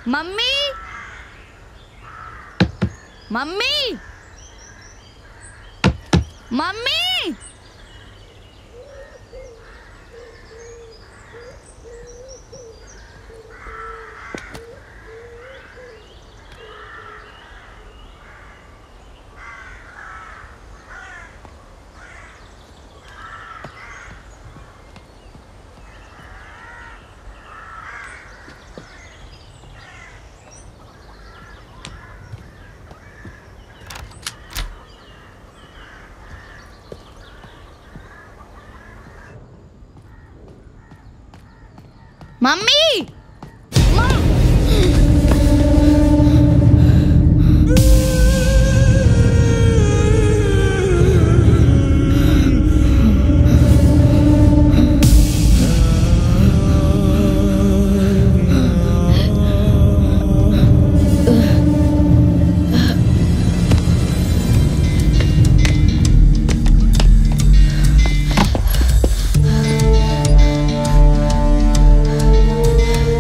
Mummy mummy mummy mummy മ- ആ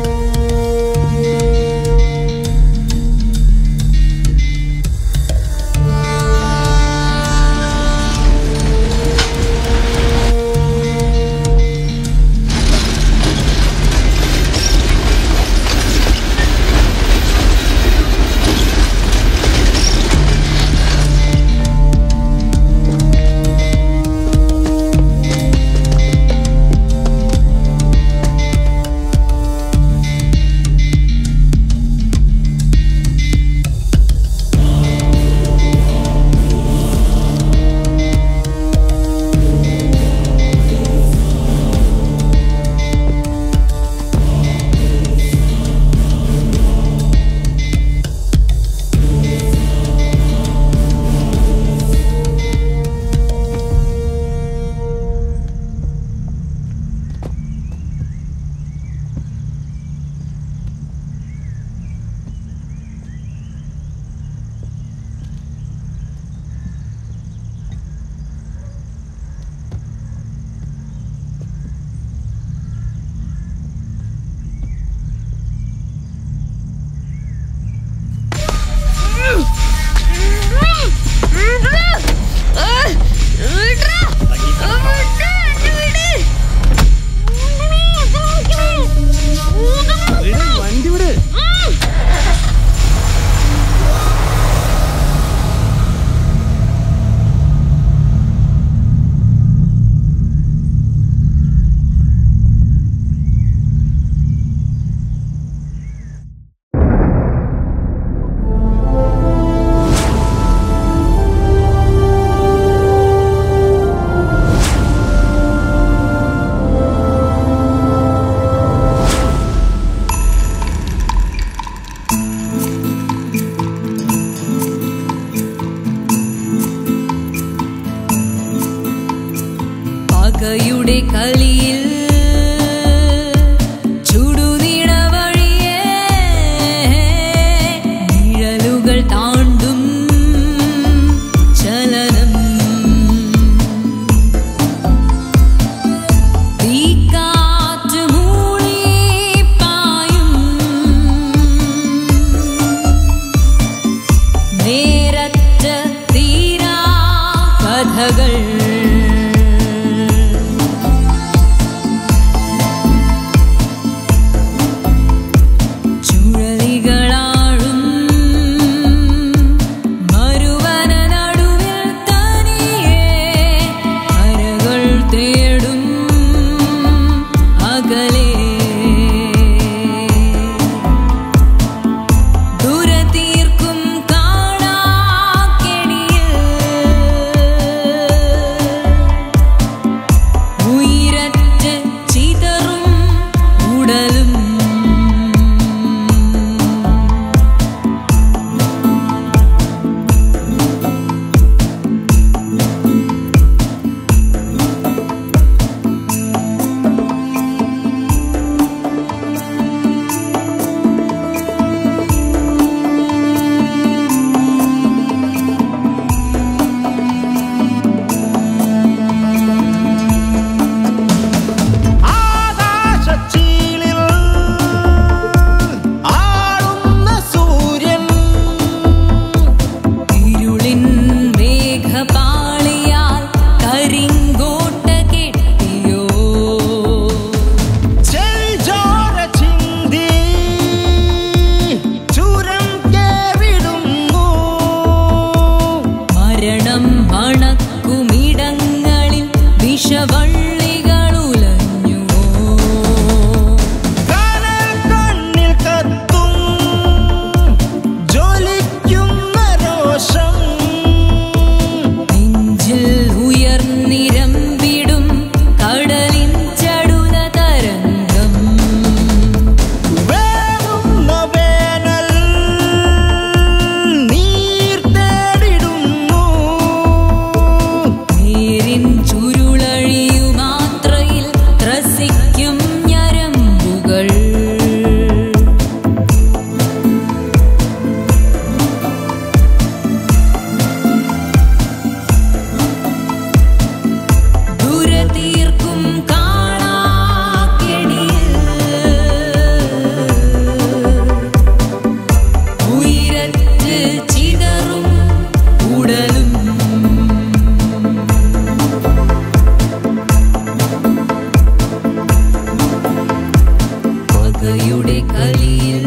കഥയുടെ കലിയിൽ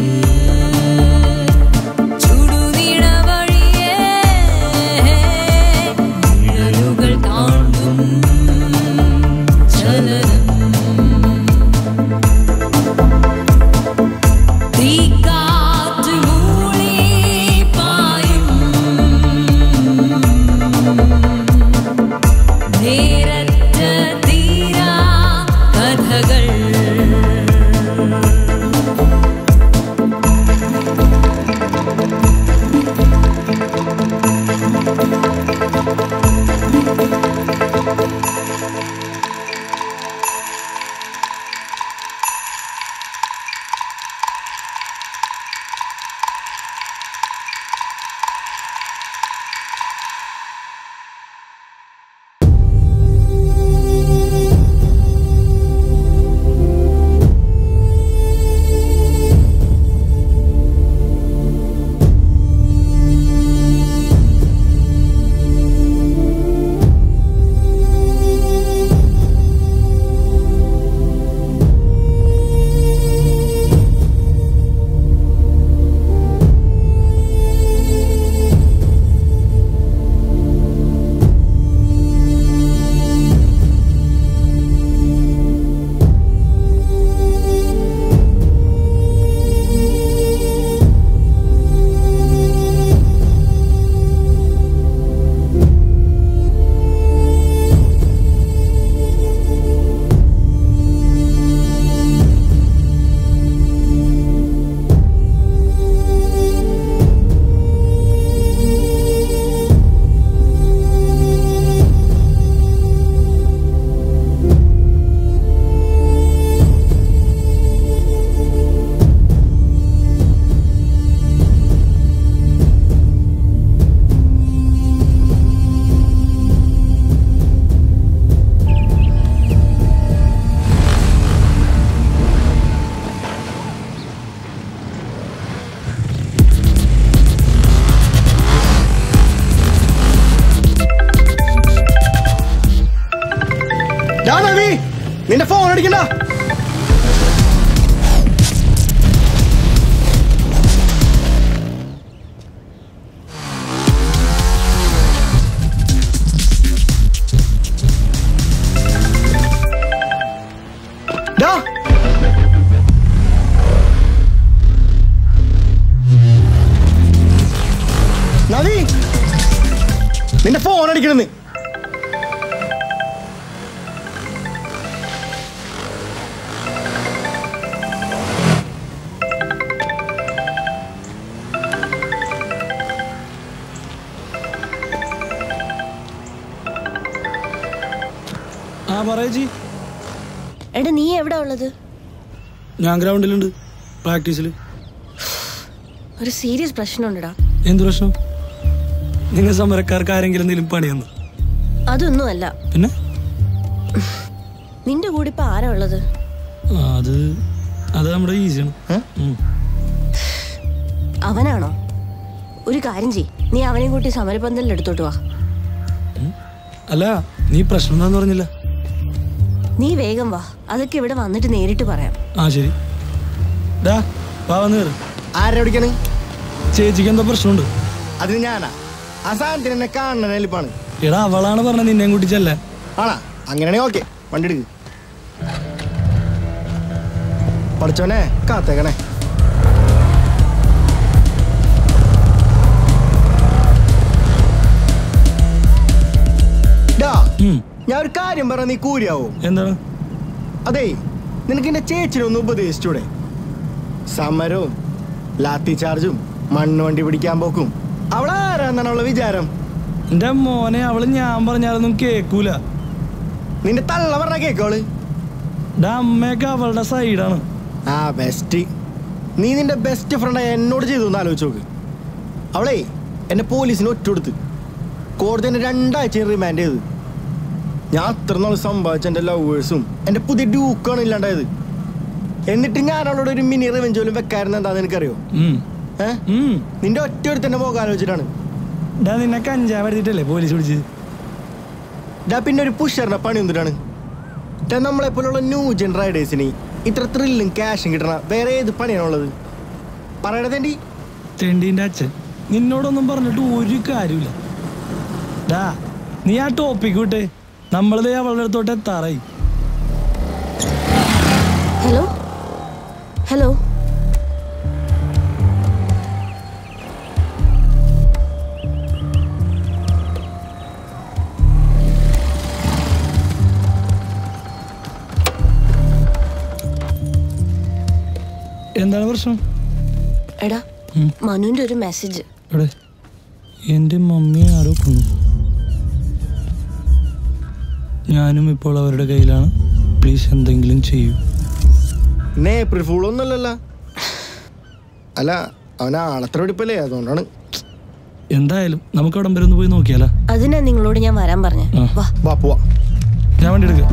ചുടുനിഴ വഴിയേ നിഴലുകൾ താണ്ടും ചലനം തീക്കാറ്റ് മൂളി പായും നേരറ്റ തീരാ കഥകൾ ഡാ നവി നിന്റെ ഫോൺ അടിക്കണ്ട ഡാ നവി നിന്റെ ഫോൺ അടിക്കണെന്ന് ആ പറയച്ചി എടാ നീ എവിടെ ഉള്ളത് ഞാൻ ഗ്രൗണ്ടിലുണ്ട് പ്രാക്ടീസിൽ ഒരു സീരിയസ് പ്രശ്നമുണ്ടടാ എന്ത് പ്രശ്നം നിങ്ങൾ സമരക്കാർക്ക് ആരെങ്കിലും എന്തെങ്കിലും പണിയെന്ന് അതൊന്നുമല്ല പിന്നെ നിന്റെ കൂടെ ഇപ്പൊ ആരാ ഉള്ളത് ആ, അത് അത് നമ്മുടെ ഈസിയാണ് ഉം. അവനാണോ ഒരു കാര്യം ചെയ് നീ അവനെ കൂട്ടി സമരപന്തലിൽ എടുത്തോട്ട് വാ അല്ല നീ പ്രശ്നം എന്താന്ന് പറഞ്ഞില്ല നീ വേഗം വാ അതൊക്കെ ഇവിടെ വന്നിട്ട് നേരിട്ട് പറയാം ആ ശരി ഡാ വാ വന്ന് കയറി ആരെ അടിക്കണ് ചേച്ചിക്ക് എന്തോ പ്രശ്നമുണ്ട് അതിന് ഞാനാ ആ സാധനത്തിന് എന്നെ കാണണ എളുപ്പാണ് എടാ അവളാണ് പറഞ്ഞത് നിന്നെയും കൂട്ടി ചെല്ലാൻ ആണാ അങ്ങനെയാണെങ്കിൽ ഓക്കെ വണ്ടി എടുക്ക് പഠിച്ചോനെ കാത്തേക്കണേ ഡാ ഉം. ഞാൻ ഒരു കാര്യം പറഞ്ഞ നീ കൂരിയാവോ എന്താണ് അതേ നിനക്ക് എന്റെ ചേച്ചിനെ ഒന്ന് ഉപദേശിച്ചൂടെ സമരവും ലാത്തി ചാർജും മണ്ണ് വണ്ടി പിടിക്കാൻ പോക്കും അവളാരാന്നാണ് അവളെ വിചാരം എന്റെ മോനെ അവള് ഞാൻ പറഞ്ഞാലൊന്നും കേക്കൂല നിന്റെ തള്ള പറഞ്ഞ കേക്കോള് ഡാ അമ്മയൊക്കെ അവളുടെ സൈഡാണ് ആ ബെസ്റ്റ് നീ നിന്റെ ബെസ്റ്റ് ഫ്രണ്ട് എന്നോട് ചെയ്തു എന്ന് ആലോചിച്ച് നോക്ക് അവളേ എന്നെ പോലീസിന് ഒറ്റ കൊടുത്ത് കോടതി എന്നെ രണ്ടാഴ്ച റിമാൻഡ് ചെയ്ത് ഞാൻ അത്ര നാൾ സമ്പാദിച്ച എൻ്റെ ലവേഴ്സും എൻ്റെ പുതിയ ഡ്യൂക്കാണ് ഇല്ലാണ്ടായത് എന്നിട്ട് ഞാൻ അവളോട് ഒരു മിനി റിവെഞ്ച് പോലും വെക്കാറുണ്ട് എന്താന്ന് എനിക്കറിയോ ഉം. ഏ ഉം. നിന്റെ ഒറ്റ ഒരുത്തന്നെ മുഖം ആലോചിച്ചിട്ടാണ് ഡാ നിന്നെ കഞ്ചാവ് എടുത്തിട്ടല്ലേ പോലീസ് പിടിച്ചത് ഡാ പിന്നെ ഒരു പുഷറിന്റെ പണി എന്തിനാണ് ഡാ നമ്മളെ പോലുള്ള ന്യൂ ജെൻ റൈഡേഴ്സിന് ഇത്ര ത്രില്ലും ക്യാഷും കിട്ടണ വേറെ ഏത് പണിയാണുള്ളത് പറയണതേണ്ടി തെണ്ടീൻ്റെ അച്ഛൻ നിന്നോടൊന്നും പറഞ്ഞിട്ട് ഒരു കാര്യമില്ല ഡാ നീ ആ ടോപ്പിക്ക് വിട്ടേ നമ്മളത് അവളുടെ അടുത്തോട്ട് എത്താറായി ഹലോ ഹലോ എന്താണ് പ്രശ്നം എടാ ഉം. മനുവിന്റെ ഒരു മെസ്സേജ് എവിടെ എൻ്റെ മമ്മിയെ ആരോ കൊന്നു ഞാനും ഇപ്പോൾ അവരുടെ കയ്യിലാണ് പ്ലീസ് എന്തെങ്കിലും ചെയ്യൂ ഇന്നെ ഏപ്രിൽ ഫൂൾ ഒന്നുമല്ലല്ലോ അല്ല അവൻ ആളത്ര വെടിപ്പല്ലേ അതുകൊണ്ടാണ് എന്തായാലും നമുക്ക് അവിടം വരെ ഒന്ന് പോയി നോക്കിയാലോ അതിനാ നിങ്ങളോട് ഞാൻ വരാൻ പറഞ്ഞ ആ. വാ വാ പോവാ ഞാൻ വണ്ടി എടുക്കാം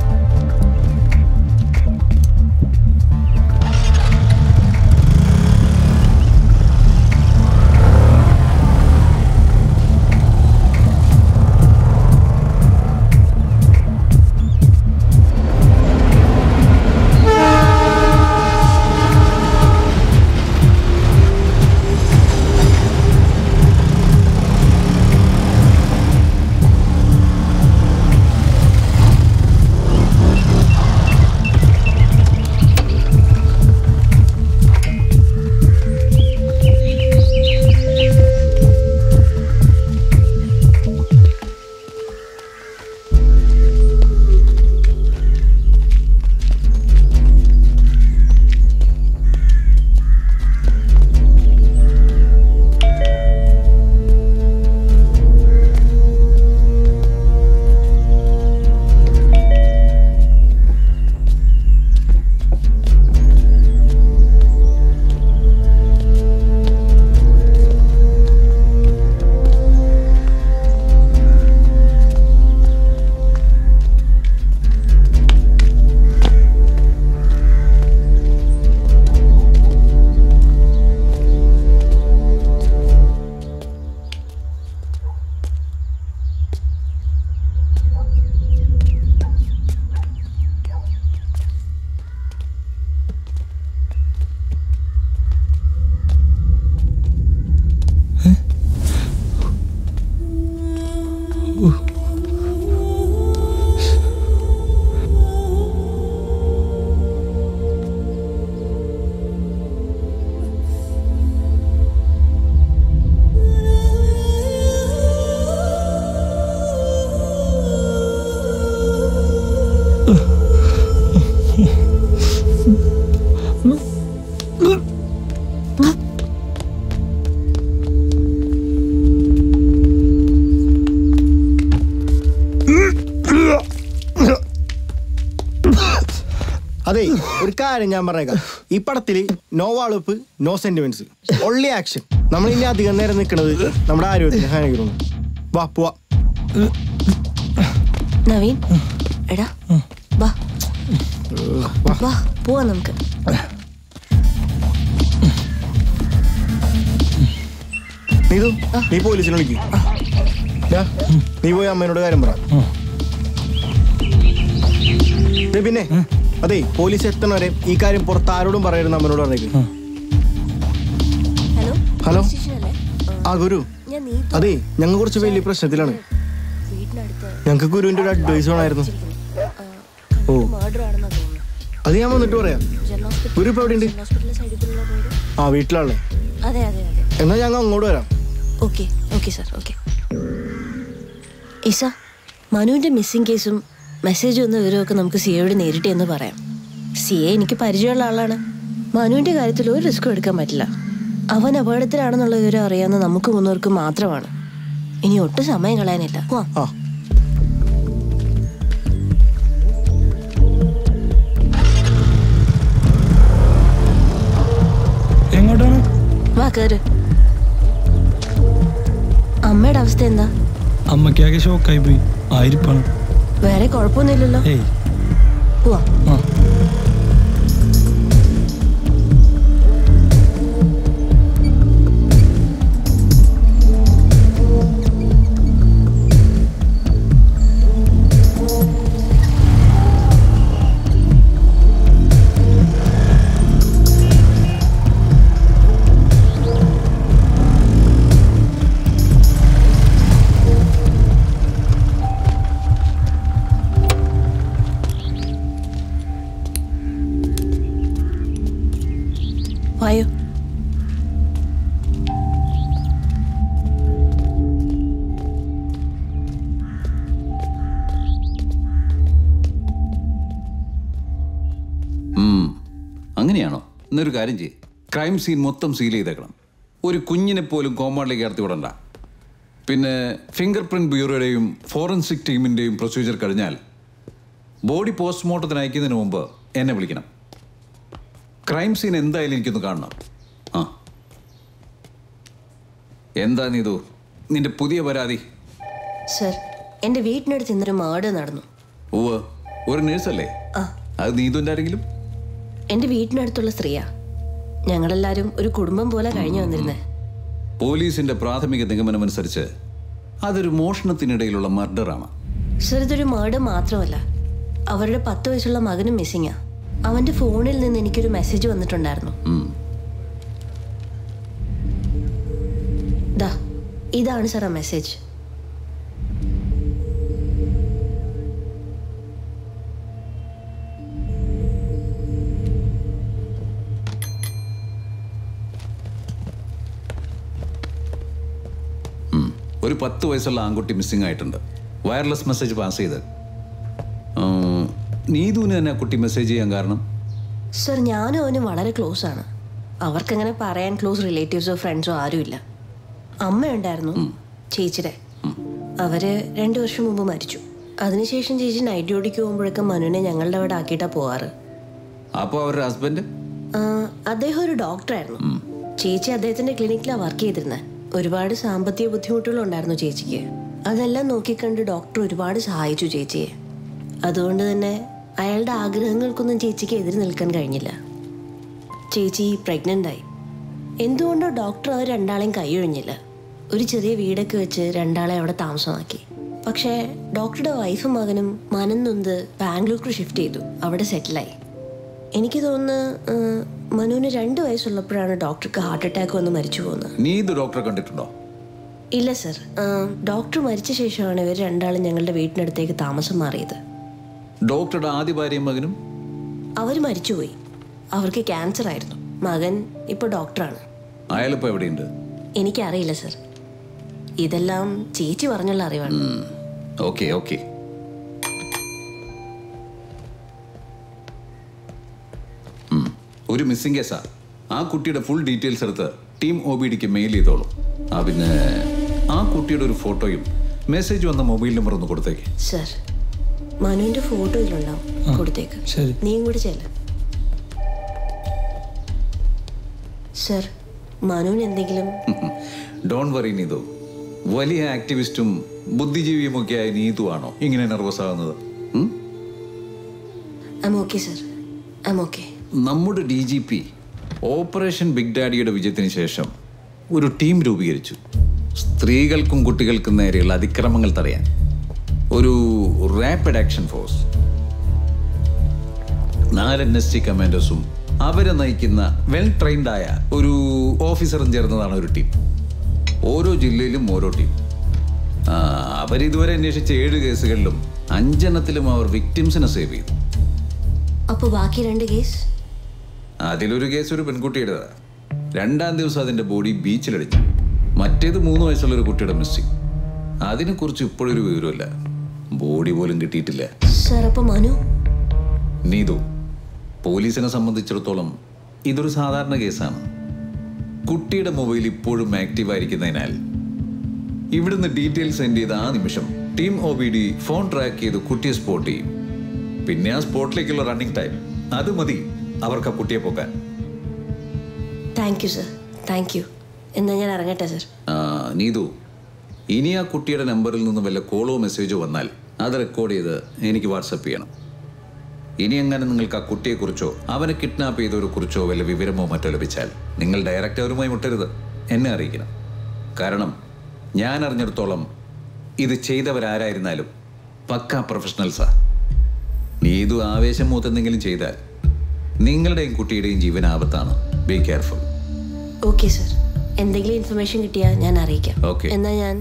അതെ ഒരു കാര്യം ഞാൻ പറഞ്ഞേക്കാം ഈ പടത്തില് നോ വാളുപ്പ് നോ സെന്റിമെന്റ്സ് ഒള്ളി ആക്ഷൻ നമ്മൾ ഇനി അധികം നേരം നിൽക്കുന്നത് നമ്മുടെ ആരോഗ്യത്തിന് ഹാനികരമാണ് വാ പോവാ നവീൻ എടാ വാ വാ വാ പോവാ നമുക്ക് നീതു നീ പോലീസിനെ വിളിക്കും നീ പോയി അമ്മേനോട് കാര്യം പറ ദേ പിന്നെ അതെ പോലീസ് എത്തണവരെ ഈ കാര്യം പുറത്ത് ആരോടും പറയരുത് അമ്മനോട് പറഞ്ഞേക്ക് ഹലോ ഹലോ സ്റ്റേഷനല്ലേ ആ ഗുരു ഞാൻ നീ അതെ ഞങ്ങൾ കുറച്ച് വലിയ പ്രശ്നത്തിലാണ് വീടിനടുത്ത് ഞങ്ങൾക്ക് ഗുരുവിന്റെ ഒരു അഡ്വൈസ് വേണമായിരുന്നു ഓ മർഡർ ആണെന്നാ തോന്നുന്നു അത് ഞാൻ വന്നിട്ട് പറയാം ജനറൽ ഹോസ്പിറ്റൽ ഗുരു ഇപ്പൊ എവിടെയുണ്ട് ഹോസ്പിറ്റലിലെ സൈഡിൽ കൂടെയുള്ള റോഡ് ആ വീട്ടിലാണല്ലേ അതെ അതെ അതെ എന്നാ ഞങ്ങൾ അങ്ങോട്ട് വരാം ഓക്കെ ഓക്കെ സാർ ഓക്കെ ഇസ മനുവിന്റെ മിസ്സിംഗ് കേസും മെസ്സേജ് വന്ന വിവരമൊക്കെ നമുക്ക് സി എയോട് നേരിട്ട് എന്ന് പറയാം സി എ എനിക്ക് പരിചയമുള്ള ആളാണ് മനുവിന്റെ കാര്യത്തിൽ ഒരു റിസ്ക്കും എടുക്കാൻ പറ്റില്ല അവൻ അപകടത്തിലാണെന്നുള്ള വിവരം അറിയാവുന്ന നമുക്ക് മൂന്നവർക്ക് മാത്രമാണ് ഇനി ഒട്ടും സമയം കളയാനില്ല പോവാം ആ എങ്ങോട്ടാണ് വാ കയറ് അമ്മയുടെ അവസ്ഥ എന്താ അമ്മയ്ക്കാകെ ഷോക്കായി പോയി ആയിരിപ്പാണ് വേറെ കുഴപ്പമൊന്നുമില്ലല്ലോ ഏയ് പോവാ ആ വായോ ഉം. അങ്ങനെയാണോ എന്നൊരു കാര്യം ചെയ്യ് ക്രൈം സീൻ മൊത്തം സീൽ ചെയ്തേക്കണം ഒരു കുഞ്ഞിനെ പോലും കോമ്പൗണ്ടിലേക്ക് കടത്തി വിടണ്ട പിന്നെ ഫിംഗർ പ്രിന്റ് ബ്യൂറോയുടെയും ഫോറൻസിക് ടീമിൻ്റെയും പ്രൊസീജിയർ കഴിഞ്ഞാൽ ബോഡി പോസ്റ്റ്മോർട്ടത്തിന് അയക്കുന്നതിന് മുമ്പ് എന്നെ വിളിക്കണം ക്രൈം സീൻ എന്തായാലും എനിക്കൊന്ന് കാണണം ആ എന്താ നീതു നിന്റെ പുതിയ പരാതി സർ എൻ്റെ വീട്ടിനടുത്ത് ഇന്നൊരു മേർഡർ നടന്നു ഉവ്വ് ഒരു നേഴ്സല്ലേ ആ അത് നീതുവിൻ്റെ ആരെങ്കിലും എൻ്റെ വീട്ടിനടുത്തുള്ള സ്ത്രീയാ ഞങ്ങളെല്ലാവരും ഒരു കുടുംബം പോലെ കഴിഞ്ഞു വന്നിരുന്നേ പോലീസിന്റെ പ്രാഥമിക നിഗമനമനുസരിച്ച് അതൊരു മോഷണത്തിനിടയിലുള്ള മർഡറാണ് സർ ഇതൊരു മേർഡർ മാത്രമല്ല അവരുടെ പത്ത് വയസ്സുള്ള മകനും മിസ്സിങ്ങാ അവൻ്റെ ഫോണിൽ നിന്ന് എനിക്കൊരു മെസ്സേജ് വന്നിട്ടുണ്ടായിരുന്നു ദാ ഇതാണ് സാർ ആ മെസ്സേജ് ഒരു പത്ത് വയസ്സുള്ള ആൺകുട്ടി മിസ്സിംഗ് ആയിട്ടുണ്ട് വയർലെസ് മെസ്സേജ് പാസ് ചെയ്ത് ഉം, നീതുവിന് തന്നെ ആ കുട്ടി മെസ്സേജ് ചെയ്യാൻ കാരണം സർ ഞാനും അവനും വളരെ ക്ലോസ് ആണ് അവർക്കങ്ങനെ പറയാൻ ക്ലോസ് റിലേറ്റീവ്സോ ഫ്രണ്ട്സോ ആരുമില്ല അമ്മയുണ്ടായിരുന്നു ചേച്ചിയുടെ അവര് രണ്ടു വർഷം മുമ്പ് മരിച്ചു അതിനുശേഷം ചേച്ചി നൈറ്റ് ഡ്യൂട്ടിക്ക് പോകുമ്പോഴൊക്കെ മനുവിനെ ഞങ്ങളുടെ അവിടെ ആക്കിയിട്ടാ പോവാറ് അപ്പോൾ അവരുടെ ഹസ്ബൻഡ് ആ, അദ്ദേഹം ഒരു ഡോക്ടറായിരുന്നു ചേച്ചി അദ്ദേഹത്തിന്റെ ക്ലിനിക്കിലാണ് വർക്ക് ചെയ്തിരുന്നത് ഒരുപാട് സാമ്പത്തിക ബുദ്ധിമുട്ടുകളുണ്ടായിരുന്നു ചേച്ചിക്ക് അതെല്ലാം നോക്കിക്കണ്ട് ഡോക്ടർ ഒരുപാട് സഹായിച്ചു ചേച്ചിയെ അതുകൊണ്ട് തന്നെ അയാളുടെ ആഗ്രഹങ്ങൾക്കൊന്നും ചേച്ചിക്ക് എതിര് നിൽക്കാൻ കഴിഞ്ഞില്ല ചേച്ചി pregnant ആയി എന്തുകൊണ്ടോ ഡോക്ടർ അവർ രണ്ടാളെയും കൈയൊഴിഞ്ഞില്ല ഒരു ചെറിയ വീടൊക്കെ വെച്ച് രണ്ടാളെ അവിടെ താമസമാക്കി പക്ഷേ ഡോക്ടറുടെ വൈഫും മകനും മനം നൊന്ത് ബാംഗ്ലൂർക്ക് ഷിഫ്റ്റ് ചെയ്തു അവിടെ സെറ്റിലായി എനിക്ക് തോന്നുന്നു ആ, മനുവിന് രണ്ട് വയസ്സുള്ളപ്പോഴാണ് ഡോക്ടർക്ക് ഹാർട്ട് അറ്റാക്ക് വന്ന് മരിച്ചു പോകുന്നത് നീതു ഡോക്ടറെ കണ്ടിട്ടുണ്ടോ ഇല്ല സർ ആ, ഡോക്ടർ മരിച്ച ശേഷമാണ് ഇവർ രണ്ടാളും ഞങ്ങളുടെ വീട്ടിനടുത്തേക്ക് താമസം മാറിയത് ഡോക്ടറുടെ ആദ്യ ഭാര്യയും മകനും അവർ മരിച്ചുപോയി അവർക്ക് ക്യാൻസർ ആയിരുന്നു മകൻ ഇപ്പോൾ ഡോക്ടറാണ് അയാളിപ്പോൾ എവിടെയുണ്ട് എനിക്കറിയില്ല സർ ഇതെല്ലാം ചേച്ചി പറഞ്ഞുള്ള അറിവാണ് ഓക്കെ ഓക്കെ ഒരു മിസ്സിംഗ് കേസാ ആ കുട്ടിയുടെ ഫുൾ ഡീറ്റെയിൽസ് എടുത്ത് ടീം ഒ ബി ഡിക്ക് മെയിൽ ചെയ്തോളൂ ആ പിന്നെ ആ കുട്ടിയുടെ ഒരു ഫോട്ടോയും മെസ്സേജ് വന്ന മൊബൈൽ നമ്പർ ഒന്ന് കൊടുത്തേക്ക് സർ മനുവിന്റെ ഫോട്ടോ ഇതിലുണ്ടാവും കൊടുത്തേക്ക് ശരി. നീയും കൂടി ചെല്ല സർ മനുവിന് എന്തെങ്കിലും ഡോൺ വറി നീതു വലിയ ആക്ടിവിസ്റ്റും ബുദ്ധിജീവിയുമൊക്കെയായ നീതു ആണോ ഇങ്ങനെ നെർവസ് ആകുന്നത് ഉം? I'm okay sir I'm okay നമ്മുടെ D G P operation big ഡാഡിയുടെ വിജയത്തിന് ശേഷം ഒരു ടീം രൂപീകരിച്ചു സ്ത്രീകൾക്കും കുട്ടികൾക്കും നേരെയുള്ള അതിക്രമങ്ങൾ തടയാൻ ഒരു റാപ്പിഡ് ആക്ഷൻ ഫോഴ്സ് നാല് എൻ എസ് ടി കമാൻഡോസും അവരെ നയിക്കുന്ന വെൽ ട്രെയിൻഡ് ആയ ഒരു ഓഫീസറും ചേർന്നതാണ് ഒരു ടീം ഓരോ ജില്ലയിലും ഓരോ ടീം ആ, അവരിതുവരെ അന്വേഷിച്ച ഏഴ് കേസുകളിലും അഞ്ചെണ്ണത്തിലും അവർ വിക്ടിംസിനെ സേവ് ചെയ്തു അപ്പോൾ ബാക്കി രണ്ട് കേസ് അതിലൊരു കേസ് ഒരു പെൺകുട്ടിയുടേതാ രണ്ടാം ദിവസം അതിന്റെ ബോഡി ബീച്ചിലടിച്ചു മറ്റേത് മൂന്ന് വയസ്സുള്ള ഒരു കുട്ടിയുടെ മിസ്സിംഗ് അതിനെക്കുറിച്ച് ഇപ്പോഴൊരു വിവരമില്ല ബോഡി പോലും കിട്ടിയിട്ടില്ല സർ അപ്പോൾ മനു നീതു പോലീസിനെ സംബന്ധിച്ചിടത്തോളം ഇതൊരു സാധാരണ കേസാണ് കുട്ടിയുടെ മൊബൈൽ ഇപ്പോഴും ആക്റ്റീവ് ആയിരിക്കുന്നതിനാൽ ഇവിടുന്ന് ഡീറ്റെയിൽസ് സെൻഡ് ചെയ്ത ആ നിമിഷം team O B D phone track ചെയ്ത് കുട്ടിയെ സ്പോട്ട് ചെയ്യും പിന്നെ ആ സ്പോട്ടിലേക്കുള്ള റണ്ണിങ് ടൈം അത് മതി അവർക്ക് ആ കുട്ടിയെ പോക്കാൻ thank you sir thank you എന്നാൽ ഞാൻ ഇറങ്ങട്ടെ സർ ആ, നീതു ഇനി ആ കുട്ടിയുടെ നമ്പറിൽ നിന്ന് വല്ല കോളോ മെസ്സേജോ വന്നാൽ അത് റെക്കോർഡ് ചെയ്ത് എനിക്ക് വാട്സപ്പ് ചെയ്യണം ഇനി എങ്ങനെ നിങ്ങൾക്ക് ആ കുട്ടിയെക്കുറിച്ചോ അവനെ കിഡ്നാപ്പ് ചെയ്തവരെ കുറിച്ചോ വല്ല വിവരമോ മറ്റോ ലഭിച്ചാൽ നിങ്ങൾ ഡയറക്റ്റ് അവരുമായി മുട്ടരുത് എന്നെ അറിയിക്കണം കാരണം ഞാൻ അറിഞ്ഞിടത്തോളം ഇത് ചെയ്തവരാരായിരുന്നാലും പക്ക പ്രൊഫഷണൽസാ നീതു ആവേശം മൂത്തെന്തെങ്കിലും ചെയ്താൽ നിങ്ങളുടെയും കുട്ടിയുടെയും ജീവൻ ആപത്താണ് ബി കെയർഫുൾ ഓക്കെ സർ എന്തെങ്കിലും ഇൻഫർമേഷൻ കിട്ടിയാൽ ഞാൻ അറിയിക്കാം Okay. എന്നാൽ ഞാൻ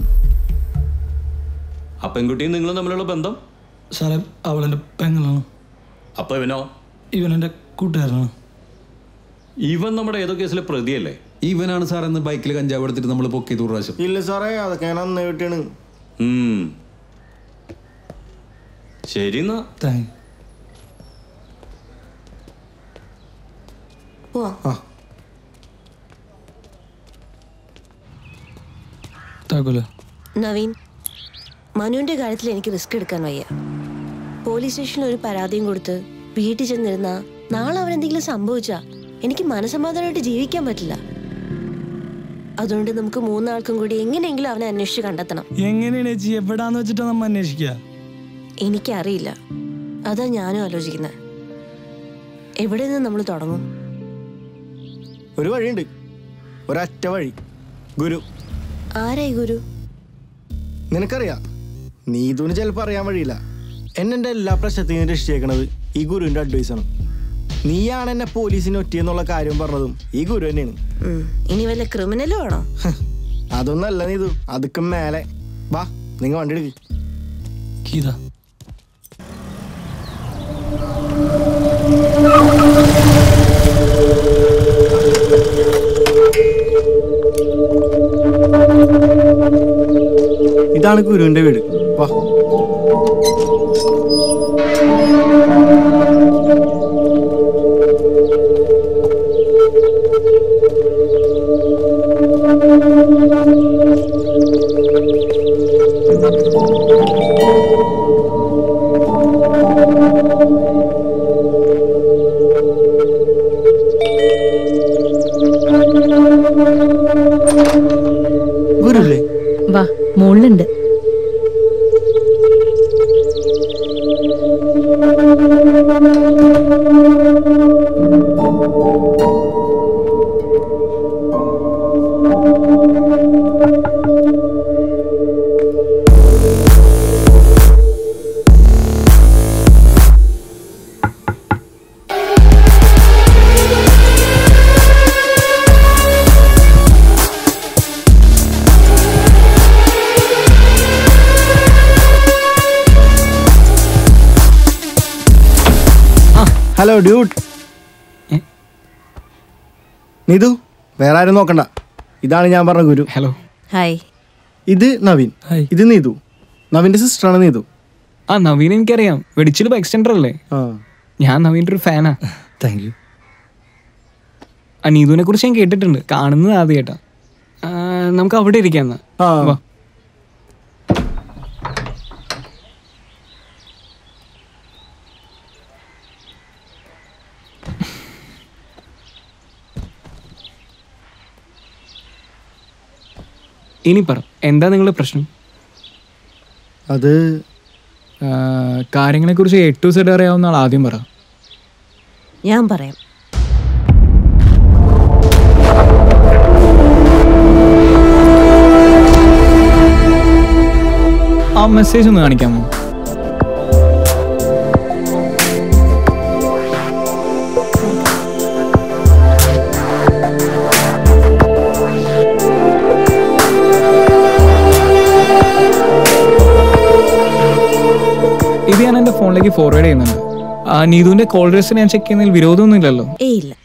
ആ പെൺകുട്ടിയും നിങ്ങളും തമ്മിലുള്ള ബന്ധം സാറേ അവളെൻ്റെ പെങ്ങളാണ് അപ്പൊ ഇവനോ ഇവനെൻ്റെ കൂട്ടുകാരനാണ് ഇവൻ നമ്മുടെ ഏതോ കേസിലെ പ്രതിയല്ലേ ഇവനാണ് സാർ എന്ന് ബൈക്കിൽ കഞ്ചാവ് എടുത്തിട്ട് നമ്മൾ പൊക്കിയത് ഒരു പ്രാവശ്യം ഇല്ല സാറേ അതൊക്കെ ഞാൻ അന്ന് കിട്ടിയാണ് ഉം. ശരി എന്നാ താങ്ക് പോവാം താക്കോല നവീൻ മനുവിന്റെ കാര്യത്തിൽ എനിക്ക് റിസ്ക് എടുക്കാൻ വയ്യ പോലീസ് സ്റ്റേഷനിൽ ഒരു പരാതിയും കൊടുത്ത് വീട്ടിൽ ചെന്നിരുന്ന നാളെ അവൻ എന്തെങ്കിലും സംഭവിച്ചാ എനിക്ക് മനസമാധാനമായിട്ട് ജീവിക്കാൻ പറ്റില്ല അതുകൊണ്ട് നമുക്ക് മൂന്നാൾക്കും കൂടി എങ്ങനെയെങ്കിലും അവനെ അന്വേഷിച്ച് കണ്ടെത്തണം എങ്ങനെയാണ് ചേച്ചി എവിടാന്ന് വെച്ചിട്ടാ നമ്മ അന്വേഷിക്കുക എനിക്കറിയില്ല അതാ ഞാനും ആലോചിക്കുന്നത് എവിടെ നിന്ന് നമ്മൾ തുടങ്ങും ഒരു വഴിയുണ്ട് ഒരൊറ്റ വഴി ഗുരു ആരായി ഗുരു നിനക്കറിയാം നീതുവിന് ചിലപ്പോൾ അറിയാൻ വഴിയില്ല എന്നെ എൻ്റെ എല്ലാ പ്രശ്നത്തിൽ നിന്ന് രക്ഷിച്ചേക്കണത് ഈ ഗുരുവിൻ്റെ അഡ്വൈസാണ് നീയാണ് എന്നെ പോലീസിന് ഒറ്റിയെന്നുള്ള കാര്യം പറഞ്ഞതും ഈ ഗുരു തന്നെയാണ് ഉം. ഇനി വല്ല ക്രിമിനലും ആണോ ഹ്, അതൊന്നല്ല നീതു അതുക്ക് മേലെ വാ നിങ്ങൾ വണ്ടി എടുക്ക് ഗീത ഇതാണ് ഗുരുവിൻ്റെ വീട് വാ ഗുരുല്ലേ വാ മുകളിലുണ്ട് ഹലോ ഡ്യൂട്ട് നീതു വേറെ ആരും നോക്കണ്ട ഇതാണ് ഞാൻ പറഞ്ഞ ഗുരു ഹലോ ഹായ് ഇത് നവീൻ ഹായ്. ഇത് നീതു നവീൻ്റെ സിസ്റ്ററാണ് നീതു ആ നവീൻ എനിക്കറിയാം വെടിച്ചിൽ എക്സ്റ്റൻഡർ അല്ലേ ആ ഞാൻ നവീൻ്റെ ഒരു ഫാനാ താങ്ക് യു ആ നീതുവിനെ കുറിച്ച് ഞാൻ കേട്ടിട്ടുണ്ട് കാണുന്നത് ആദ്യമായിട്ടാ ആ, നമുക്ക് അവിടെ ഇരിക്കാം എന്നാ ആ വാ ഇനി പറ എന്താ നിങ്ങളുടെ പ്രശ്നം അത് ആ, കാര്യങ്ങളെക്കുറിച്ച് എ ടു സെഡ് അറിയാവുന്ന ആൾ ആദ്യം പറ ഞാൻ പറയാം ആ മെസ്സേജ് ഒന്ന് കാണിക്കാമോ ഇത് ഞാൻ എൻ്റെ ഫോണിലേക്ക് ഫോർവേഡ് ചെയ്യുന്നുണ്ട് ആ നീതുവിൻ്റെ കോൾ ഡ്രസ് ഞാൻ ചെക്ക് ചെയ്യുന്നതിൽ വിരോധമൊന്നുമില്ലല്ലോ ഏയ് ഇല്ല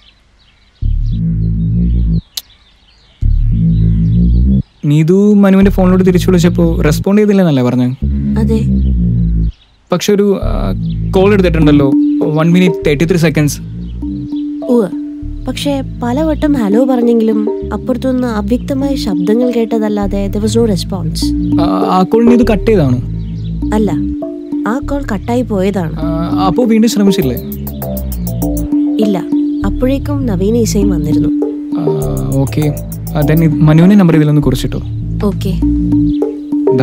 നീതു മനുവിൻ്റെ ഫോണിലോട്ട് തിരിച്ചു വിളിച്ചപ്പോൾ റെസ്പോണ്ട് ചെയ്തില്ലെന്നല്ലേ പറഞ്ഞു അതെ പക്ഷെ ഒരു കോൾ എടുത്തിട്ടുണ്ടല്ലോ one minute thirty three seconds ഉവ്വ് പക്ഷേ പലവട്ടം ഹലോ പറഞ്ഞെങ്കിലും അപ്പുറത്തുനിന്ന് അവ്യക്തമായ ശബ്ദങ്ങൾ കേട്ടതല്ലാതെ ദർ വാസ് നോ റെസ്പോൺസ് ആ കോൾ നീതു കട്ട് ചെയ്താണോ അല്ല ആ കോൾ കട്ടായി പോയതാണ് അപ്പോൾ വീണ്ടും ശ്രമിച്ചില്ലേ ഇല്ല അപ്പോഴേക്കും നവീന ഈസയും വന്നിരുന്നു ഓക്കെ ദെൻ മനുവിൻ്റെ നമ്പർ ഇതിലൊന്ന് കുറിച്ചിട്ടോ ഓക്കെ ഇതാ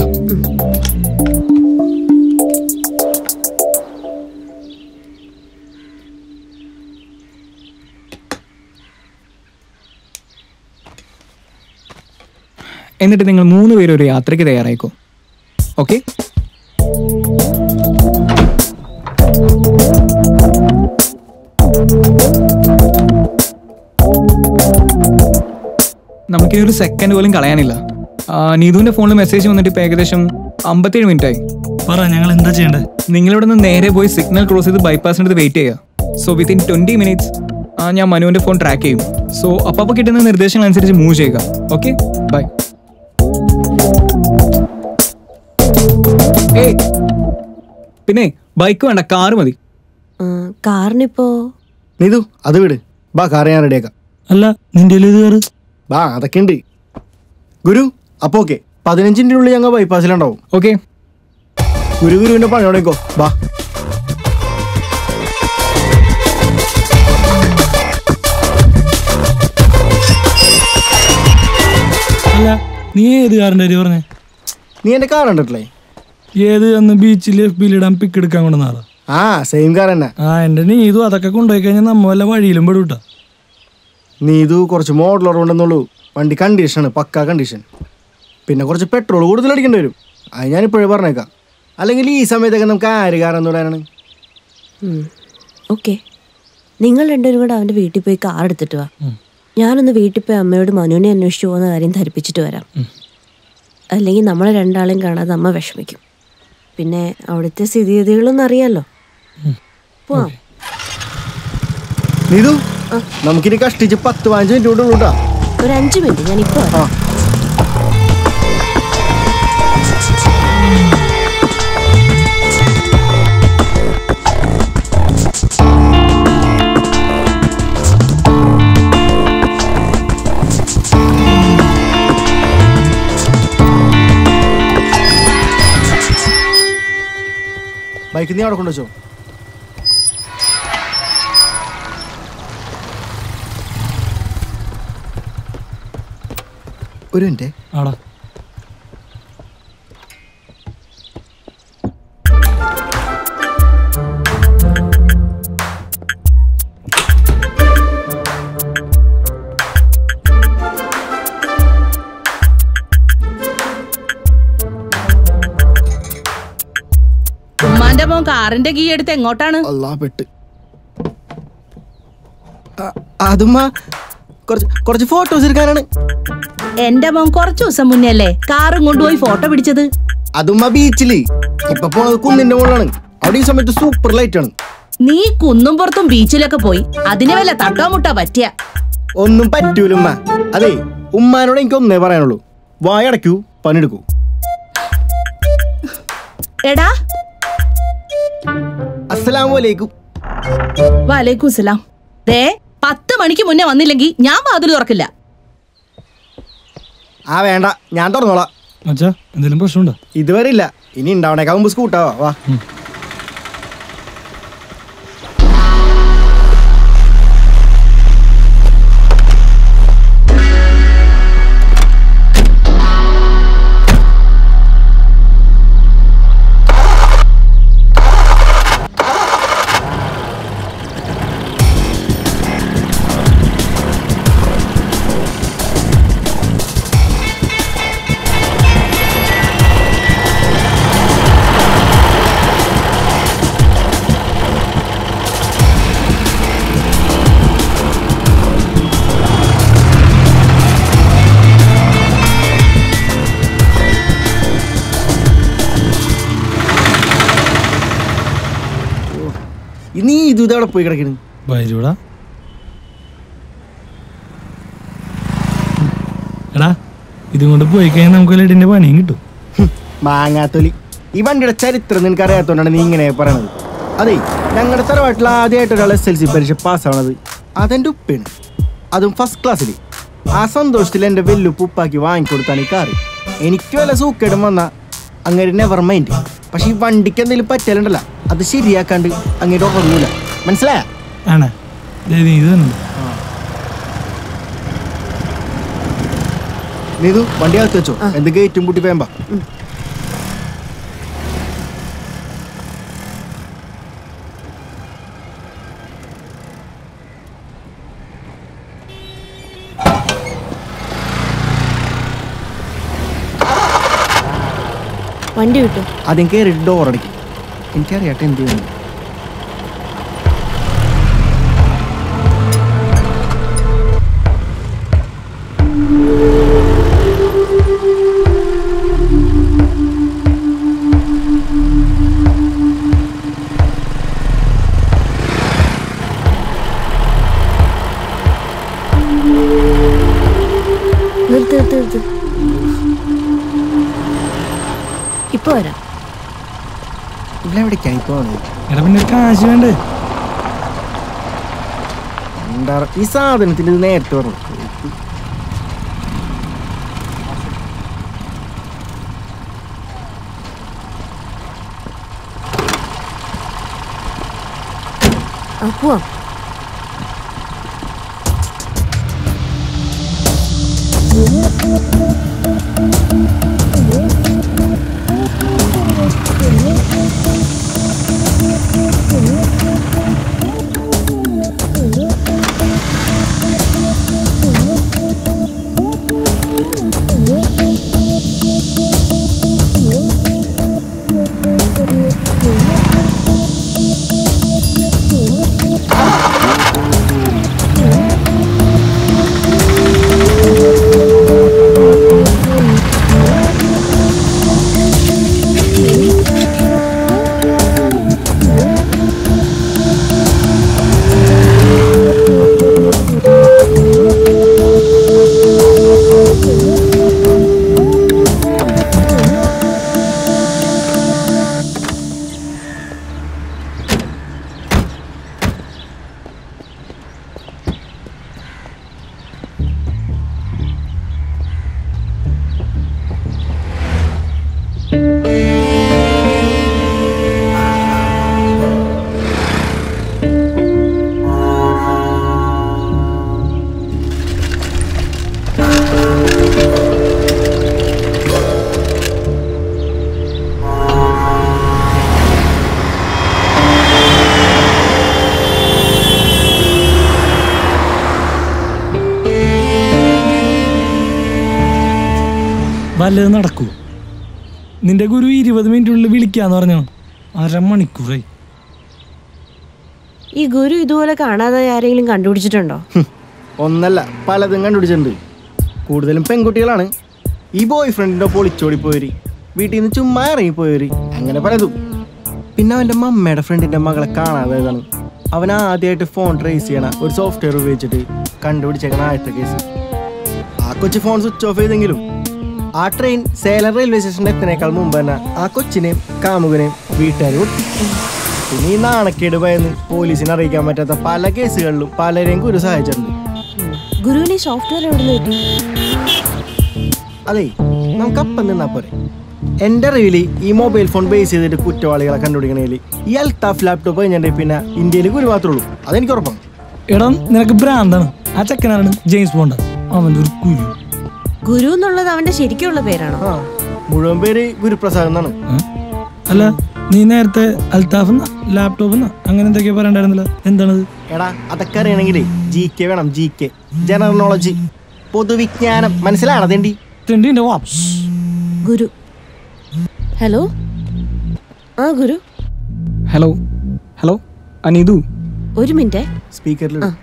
എന്നിട്ട് നിങ്ങൾ മൂന്ന് പേരും ഒരു യാത്രയ്ക്ക് തയ്യാറായിക്കോ ഓക്കെ നമുക്കിനി ഒരു സെക്കൻഡ് പോലും കളയാനില്ല ആ, നീതുവിന്റെ ഫോണിൽ മെസ്സേജ് വന്നിട്ട് ഇപ്പൊ ഏകദേശം അമ്പത്തേഴ് മിനിറ്റ് ആയി പറ ഞങ്ങൾ എന്താ ചെയ്യണ്ടേ നിങ്ങളിവിടെ നിന്ന് നേരെ പോയി സിഗ്നൽ ക്രോസ് ചെയ്ത് ബൈപ്പാസിനടുത്ത് വെയിറ്റ് ചെയ്യുക സോ വിത്തിൻ ട്വന്റി മിനിറ്റ്സ് ആ, ഞാൻ മനുവിൻ്റെ ഫോൺ ട്രാക്ക് ചെയ്യും സോ അപ്പോൾ കിട്ടുന്ന നിർദ്ദേശങ്ങൾ അനുസരിച്ച് മൂവ് ചെയ്യുക ഓക്കെ ബൈ ഏയ് പിന്നെ ബൈക്ക് വേണ്ട കാറ് മതി ഉം, കാറിനിപ്പോ നീതു അത് വിട് ബാ കാറ് ഞാൻ റെഡിയാക്കാം അല്ല നിന്റെ ഇത് കയറ് ബാ അതൊക്കെ ഉണ്ട് ഗുരു അപ്പൊ ഓക്കെ പതിനഞ്ചിൻ്റെ ഉള്ളിൽ ഞങ്ങൾ ബൈപ്പാസിലുണ്ടാവും ഓക്കെ ഗുരു ഗുരുവിന്റെ പണിയോടേക്കോ ബാ അല്ല നീ ഏത് കാറിന്റെ കാര്യം പറഞ്ഞേ നീ എന്റെ കാർ കണ്ടിട്ടില്ലേ ഏത് അന്ന് ബീച്ചിൽ എഫ് ബിയിൽ ഇടാൻ പിക്ക് എടുക്കാൻ കൊണ്ടുവന്നാറാ ആ സെയിം കാർ തന്നെ ആ എൻ്റെ നീതു അതൊക്കെ കൊണ്ടുപോയി കഴിഞ്ഞാൽ നമ്മ വല്ല വഴിയിലും പെടൂട്ടാ നീതു കുറച്ച് മോഡൽ ഉണ്ടെന്നുള്ളൂ വണ്ടി കണ്ടീഷനാണ് പക്കാ കണ്ടീഷൻ പിന്നെ കുറച്ച് പെട്രോൾ കൂടുതൽ അടിക്കേണ്ടി വരും അത് ഞാൻ ഇപ്പോഴേ പറഞ്ഞേക്കാം അല്ലെങ്കിൽ ഈ സമയത്തൊക്കെ നമുക്ക് ആര് കാറെന്ന് പറയാനാണ് ഓക്കെ നിങ്ങൾ രണ്ടുപേരും കൂടെ അവൻ്റെ വീട്ടിൽ പോയി കാർ എടുത്തിട്ട് വാ ഞാനൊന്ന് വീട്ടിൽ പോയി അമ്മയോട് മനുവിനെ അന്വേഷിച്ചു പോകുന്ന കാര്യം ധരിപ്പിച്ചിട്ട് വരാം അല്ലെങ്കിൽ നമ്മളെ രണ്ടാളെയും കാണാതെ അമ്മ വിഷമിക്കും പിന്നെ അവിടുത്തെ സ്ഥിതിഗതികളൊന്നും അറിയാലോ പോവാം നീതു നമുക്കിനി കഷ്ടിച്ച് പത്ത് പതിനഞ്ച് മിനിറ്റ് കൂടെ ഉള്ളൂ കേട്ടോ ഒരു അഞ്ച് മിനിറ്റ് ഞാൻ ഇപ്പോൾ ആ ബൈക്ക് നീ അവിടെ കൊണ്ടുവച്ചോ ഒരു മിനിറ്റ് ആടാ ഉമ്മാന്റെ മോൻ കാറിന്റെ കീ എടുത്ത് എങ്ങോട്ടാണ് അല്ലാ പെട്ട് അ- അതുമ്മ കുറച്ച് കുറച്ച് ഫോട്ടോസ് എടുക്കാനാണ് എന്റെ മോൻ കുറച്ചു ദിവസം മുന്നേ അല്ലേ കാറും കൊണ്ടുപോയി ഫോട്ടോ പിടിച്ചത് അതുമ്മ ബീച്ചില് ഇപ്പൊ പോണത് കുന്നിന്റെ മുകളിലാണ് അവിടെ ഈ സമയത്ത് സൂപ്പർ ലൈറ്റ് ആണ് നീ കുന്നും പുറത്തും ബീച്ചിലൊക്കെ പോയി അതിന് വല്ല തട്ടോ മുട്ടോ പറ്റിയ ഒന്നും പറ്റൂലുമ്മ അതെ ഉമ്മാനോട് എനിക്ക് ഒന്നേ പറയാനുള്ളൂ വായടക്കൂ പണിയെടുക്കൂ എടാ അസ്സലാമലൈക്കും വാലേക്കും സലാം ദേ പത്ത് മണിക്ക് മുന്നേ വന്നില്ലെങ്കിൽ ഞാൻ വാതിൽ തുറക്കില്ല ആ വേണ്ട ഞാൻ തുറന്നോളാം മച്ചാ എന്തെങ്കിലും പ്രശ്നമുണ്ടോ ഇതുവരെ ഇല്ല ഇനി ഉണ്ടാവണേക്കാ മുമ്പ് സ്കൂട്ടാവാ വാ നീ ഇത് ഇതവിടെ പോയി കിടക്കണ് വരൂടാ എടാ ഇതും കൊണ്ട് പോയി കഴിഞ്ഞാൽ നമുക്ക് ലഡിന്റെ പണിയും കിട്ടും ഹും, മാങ്ങാത്തൊലി ഈ വണ്ടിയുടെ ചരിത്രം നിനക്ക് അറിയാത്തോണ്ടാണ് നീ ഇങ്ങനെ പറയണത് അതെ ഞങ്ങളുടെ തറവാട്ടിൽ ആദ്യമായിട്ട് ഒരാൾ എസ് എൽ സി പരീക്ഷ പാസ്സാവണത് അതെൻ്റെ ഉപ്പയാണ് അതും ഫസ്റ്റ് ക്ലാസ്സിൽ ആ സന്തോഷത്തിൽ എൻ്റെ വെല്ലുപ്പ് ഉപ്പാക്കി വാങ്ങിക്കൊടുത്താണ് ഈ കാറ് എനിക്ക് വല്ല സൂക്കേടും വന്ന അങ്ങനെ നെവർ മൈൻഡ് പക്ഷെ ഈ വണ്ടിക്ക് എന്തെങ്കിലും പറ്റലുണ്ടല്ല അത് ശരിയാക്കാണ്ട് അങ്ങനെ ഉറങ്ങൂല മനസ്സിലായ ആണേ ദേ നീ ഇത് തന്നെ നീതു വണ്ടി അകത്ത് വെച്ചോ എന്ത് ഗേറ്റും പൂട്ടി വേമ്പ വണ്ടി വിട്ടു ആദ്യം കയറി ഡോർ അടയ്ക്കും എനിക്കറിയാട്ടെ എന്ത് ചെയ്യുന്നു നിൽക്ക് ഇപ്പൊ വരാം ഇവിടെവിടേക്കാണ് ഇപ്പോൾ എടാ പിന്നെ ഒരു കാശ് വേണ്ടേ എന്താ ഈ സാധനത്തിന് ഇത് നേരത്തെ പറഞ്ഞു ആ പോവാം വല്ലതും നടക്കൂ നിന്റെ ഗുരു ഇരുപത് മിനിറ്റിനുള്ളിൽ വിളിക്കാന്ന് പറഞ്ഞു അരമണിക്കൂറായി ഈ ഗുരു ഇതുപോലെ കാണാതെ ആരെങ്കിലും കണ്ടുപിടിച്ചിട്ടുണ്ടോ ഒന്നല്ല പലതും കണ്ടുപിടിച്ചിട്ടുണ്ട് കൂടുതലും പെൺകുട്ടികളാണ് ഈ ബോയ് ഫ്രണ്ടിൻ്റെ ഒപ്പം ഒളിച്ചോടി പോയവര് വീട്ടിൽ നിന്ന് ചുമ്മാ ഇറങ്ങിപ്പോയവര് അങ്ങനെ പലതും പിന്നെ അവൻ്റെ മമ്മയുടെ ഫ്രണ്ടിൻ്റെ മകളെ കാണാതായതാണ് അവൻ ആദ്യമായിട്ട് ഫോൺ ട്രേസ് ചെയ്യണ ഒരു സോഫ്റ്റ്വെയർ ഉപയോഗിച്ചിട്ട് കണ്ടുപിടിച്ചേക്കണ ആദ്യത്തെ കേസ് ആ കൊച്ചു ഫോൺ സ്വിച്ച് ഓഫ് ചെയ്തെങ്കിലും ആ ട്രെയിൻ സേലം റെയിൽവേ സ്റ്റേഷനിൽ എത്തുന്നേക്കാൾ മുമ്പ് തന്നെ ആ കൊച്ചിനെയും കാമുകനെയും വീട്ടുകാർ വിട്ടു പിന്നെ ഈ നാണക്കേട് ഭയന്ന് പോലീസിനെ അറിയിക്കാൻ പറ്റാത്ത പല കേസുകളിലും പലരെയും ഗുരു സഹായിച്ചിട്ടുണ്ട് ഗുരുവിന് സോഫ്റ്റ്വെയർ എവിടെ നിന്ന് കിട്ടി അതെ നമുക്ക് അപ്പം നിന്നാ പോരെ എൻ്റെ അറിവിൽ ഈ മൊബൈൽ ഫോൺ ബേസ് ചെയ്തിട്ട് കുറ്റവാളികളെ കണ്ടുപിടിക്കണേൽ ഈ അൽത്താഫ് ലാപ്ടോപ്പ് കഴിഞ്ഞിട്ടുണ്ടെങ്കിൽ പിന്നെ ഇന്ത്യയിൽ ഗുരു മാത്രമേ ഉള്ളൂ അതെനിക്ക് ഉറപ്പാണ് എടാ നിനക്ക് ഭ്രാന്താണ് ആ ചെക്കനാണ് ജെയിംസ് ബോണ്ട് അവൻ്റെ ഒരു കുരു ഗുരു എന്നുള്ളത് അവന്റെ ശരിക്കുള്ള പേരാണോ ആ മുഴുവൻ പേര് ഗുരുപ്രസാദ് എന്നാണ് ഏ? അല്ല നീ നേരത്തെ അൽത്താഫ് ലാപ്ടോപ്പ് അങ്ങനെ എന്തൊക്കെയാ പറയണ്ടായിരുന്നല്ലോ എന്താണത് എടാ അതൊക്കെ അറിയണമെങ്കിൽ ജി കെ വേണം ജി കെ ജനറൽ നോളജ് പൊതുവിജ്ഞാനം മനസ്സിലാണതേണ്ടി തെണ്ടിന്റെ വാപ്സ് ഗുരു ഹലോ ആ ഗുരു ഹലോ ഹലോ അനീതു ഒരു മിനിറ്റ് സ്പീക്കറിൽ ആ.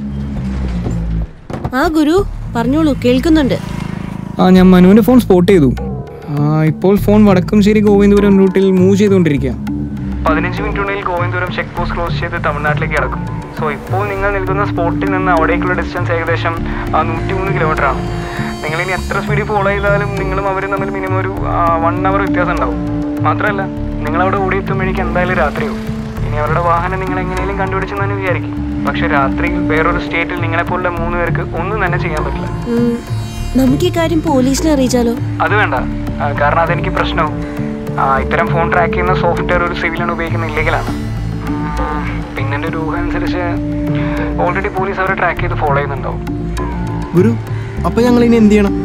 ആ ഗുരു പറഞ്ഞോളൂ കേൾക്കുന്നുണ്ട് ആ ഞാൻ മനുവിൻ്റെ ഫോൺ സ്പോട്ട് ചെയ്തു ആ, ഇപ്പോൾ ഫോൺ വടക്കംശ്ശേരി ഗോവിന്ദപുരം റൂട്ടിൽ മൂവ് ചെയ്തുകൊണ്ടിരിക്കുക പതിനഞ്ച് മിനിറ്റിനുള്ളിൽ ഗോവിന്ദപുരം ചെക്ക് പോസ്റ്റ് ക്ലോസ് ചെയ്ത് തമിഴ്നാട്ടിലേക്ക് കിടക്കും സോ ഇപ്പോൾ നിങ്ങൾ നിൽക്കുന്ന സ്പോട്ടിൽ നിന്ന് അവിടേക്കുള്ള ഡിസ്റ്റൻസ് ഏകദേശം നൂറ്റി മൂന്ന് കിലോമീറ്റർ ആണ് നിങ്ങൾ ഇനി എത്ര സ്പീഡിൽ ഫോളോ ചെയ്താലും നിങ്ങളും അവരും തമ്മിൽ മിനിമം ഒരു വൺ അവർ വ്യത്യാസം ഉണ്ടാവും മാത്രമല്ല നിങ്ങൾ അവിടെ ഓടി എത്തുമ്പോഴേക്കും എന്തായാലും രാത്രിയാവും ഇനി അവരുടെ വാഹനം നിങ്ങൾ എങ്ങനെയും കണ്ടുപിടിച്ചെന്ന് തന്നെ വിചാരിക്കും പക്ഷെ രാത്രിയിൽ വേറൊരു സ്റ്റേറ്റിൽ നിങ്ങളെപ്പോലുള്ള മൂന്ന് പേർക്ക് ഒന്നും തന്നെ ചെയ്യാൻ പറ്റില്ല ഉം, നമുക്ക് ഈ കാര്യം പോലീസിനെ അറിയിച്ചാലോ അത് വേണ്ട ആ, കാരണം അതെനിക്ക് പ്രശ്നവും ആ, ഇത്തരം ഫോൺ ട്രാക്ക് ചെയ്യുന്ന സോഫ്റ്റ്വെയർ ഒരു സിവിലാണ് ഉപയോഗിക്കുന്ന ഇല്ലീഗലാണ് പിന്നെ എൻ്റെ ഒരു ഊഹം അനുസരിച്ച് ഓൾറെഡി പോലീസ് അവരെ ട്രാക്ക് ചെയ്ത് ഫോളോ ചെയ്യുന്നുണ്ടാവും ഗുരു അപ്പൊ ഞങ്ങൾ ഇനി എന്ത് ചെയ്യണം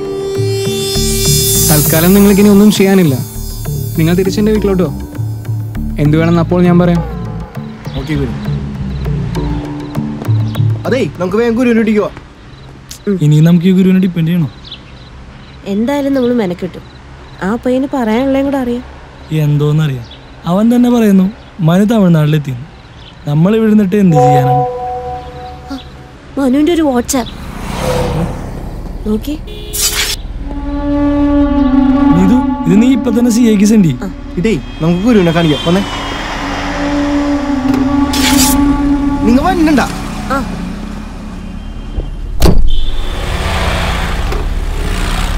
തൽക്കാലം നിങ്ങൾക്ക് ഇനി ഒന്നും ചെയ്യാനില്ല നിങ്ങൾ തിരിച്ചെൻ്റെ വീട്ടിലോട്ടോ എന്ത് വേണമെന്ന് അപ്പോൾ ഞാൻ പറയാം ഓക്കെ ഗുരു അതെ നമുക്ക് വേഗം ഗുരുവിനെ ഇടിക്കുക ഇനി നമുക്ക് ഈ ഗുരുവിനെ ഡിപ്പെൻഡ് ചെയ്യണോ എന്തായാലും നമ്മൾ മെനക്കെട്ടു ആ പയ്യന് പറയാനുള്ളതും കൂടെ അറിയാം എന്തോന്നറിയാം അവൻ തന്നെ പറയുന്നു മനു തമിഴ്നാട്ടിലെത്തിയെന്ന് നമ്മൾ ഇവിടെ നിന്നിട്ട് എന്ത് ചെയ്യാനാണ് മനുവിന്റെ ഒരു വാട്സാപ്പ് നോക്കി നീതു ഇത് നീ ഇപ്പൊ തന്നെ സി ഐക്ക് സെൻഡ് ചെയ്യും ഇതേ നമുക്ക് ഗുരുവിനെ കാണിക്കാം വന്നേ നിങ്ങൾ വന്നിട്ടുണ്ടാ ആ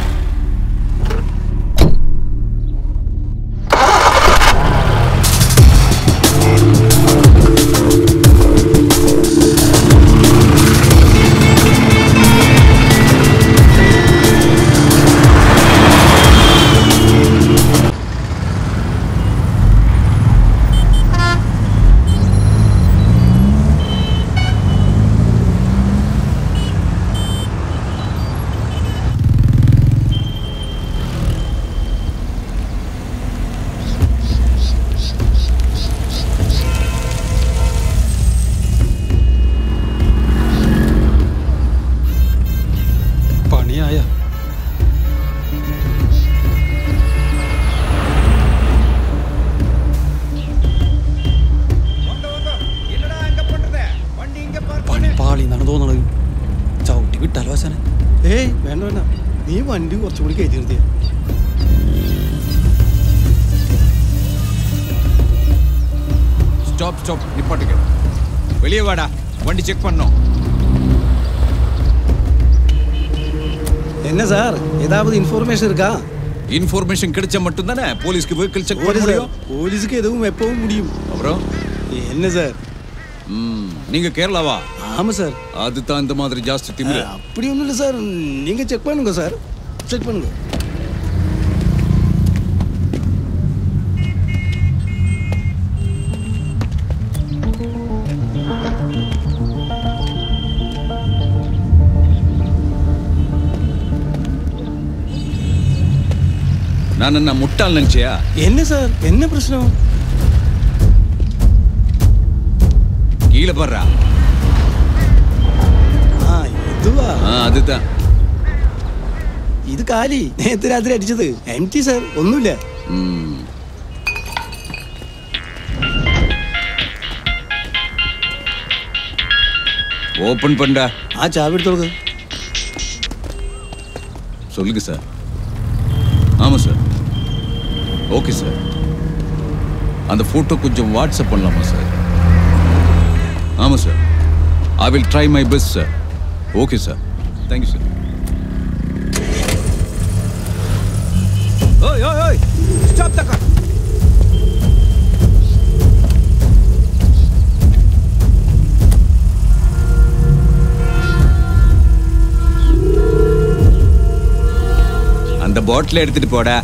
വിട്ടാലോ ആശാനെ ഏയ് വേണ്ട വേണ്ട നീ വണ്ടി കുറച്ചുകൂടി കയറ്റി നിർത്തിയ ஸ்டாப் ஸ்டாப் நிப்பாட்டுங்க வெளியே வாடா வண்டி செக் பண்ணோம் என்ன சார் ஏதாவது இன்ஃபர்மேஷன் இருக்கா இன்ஃபர்மேஷன் கிடைச்சா மட்டும்தானே போலீஸ்க்கு வெஹிக்கிள் செக் பண்ண ஒரு சார் முடியும் போலீஸுக்கு எதுவும் எப்பவும் முடியும் அப்புறம் என்ன சார் ம், நீங்க கேரளாவா ஆமா சார் அதுதான் இந்த மாதிரி ஜாஸ்தி திமிரு அப்படி ஒன்றும் இல்லை சார் நீங்கள் செக் பண்ணுங்க சார் செக் பண்ணுங்க நான் என்ன முட்டாள் நினைச்சியா என்ன சார் என்ன பிரச்சனை கீழே பாடுறா ആ ഇതുവാ ஆ அதுதான் ഇത് കാലി നേരത്തെ രാത്രി അടിച്ചത് എം ടി സാർ ഒന്നുമില്ല ம். ஓபன் பண்ணா ആ ചാവി എടുത്തോളൂ சொல்லுங்க சார் ஆமா சார் ஓகே சார் அந்த போட்டோ கொஞ்சம் வாட்ஸ்அப் பண்ணலாமா சார் ஆமா sir I will try my best sir okay sir thank you sir ஓய் ஓய் ஓய் ஸ்டாப் த கார் அந்த பாட்டில் எடுத்துட்டு போடா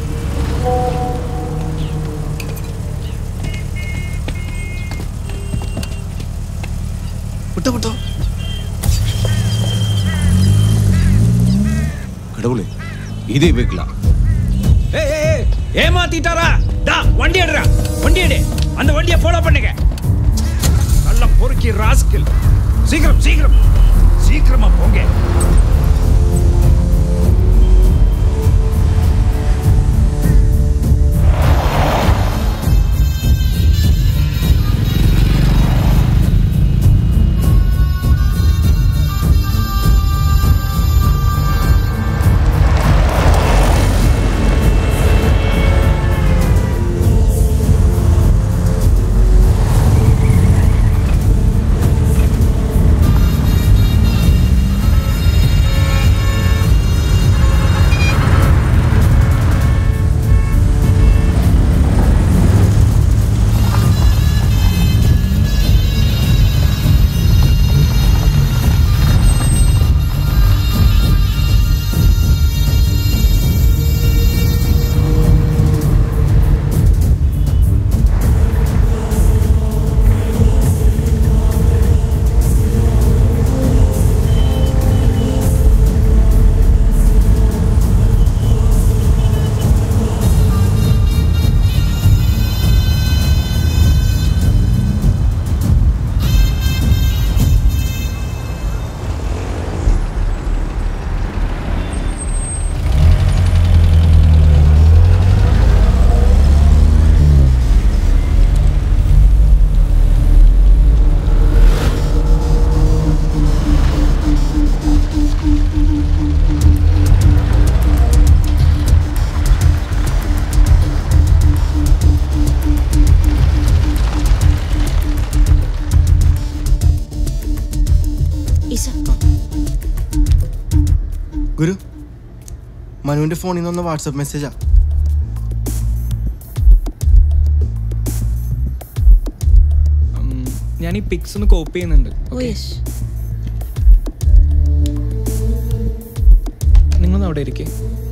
വിട്ടോ വിട്ടോ கடவுளே இதே வைக்கலாம் ஏய் ஏய், ஏய் ஏமாத்திட்டாரா டா வண்டி எடுறா வண்டி எடு அந்த வண்டியை ஃபாலோ பண்ணுங்க நல்ல பொறுக்கி ராஸ்கில் சீக்கிரம் சீக்கிரம் சீக்கிரமா போங்க ഈസ ഗുരു മനുവിന്റെ ഫോണിൽ നിന്ന് വാട്സപ്പ് മെസ്സേജാ ഞാൻ ഈ പിക്സ് ഒന്ന് കോപ്പി ചെയ്യുന്നുണ്ട് ഓ യെസ് നിങ്ങളൊന്ന് അവിടെ ഇരിക്കേ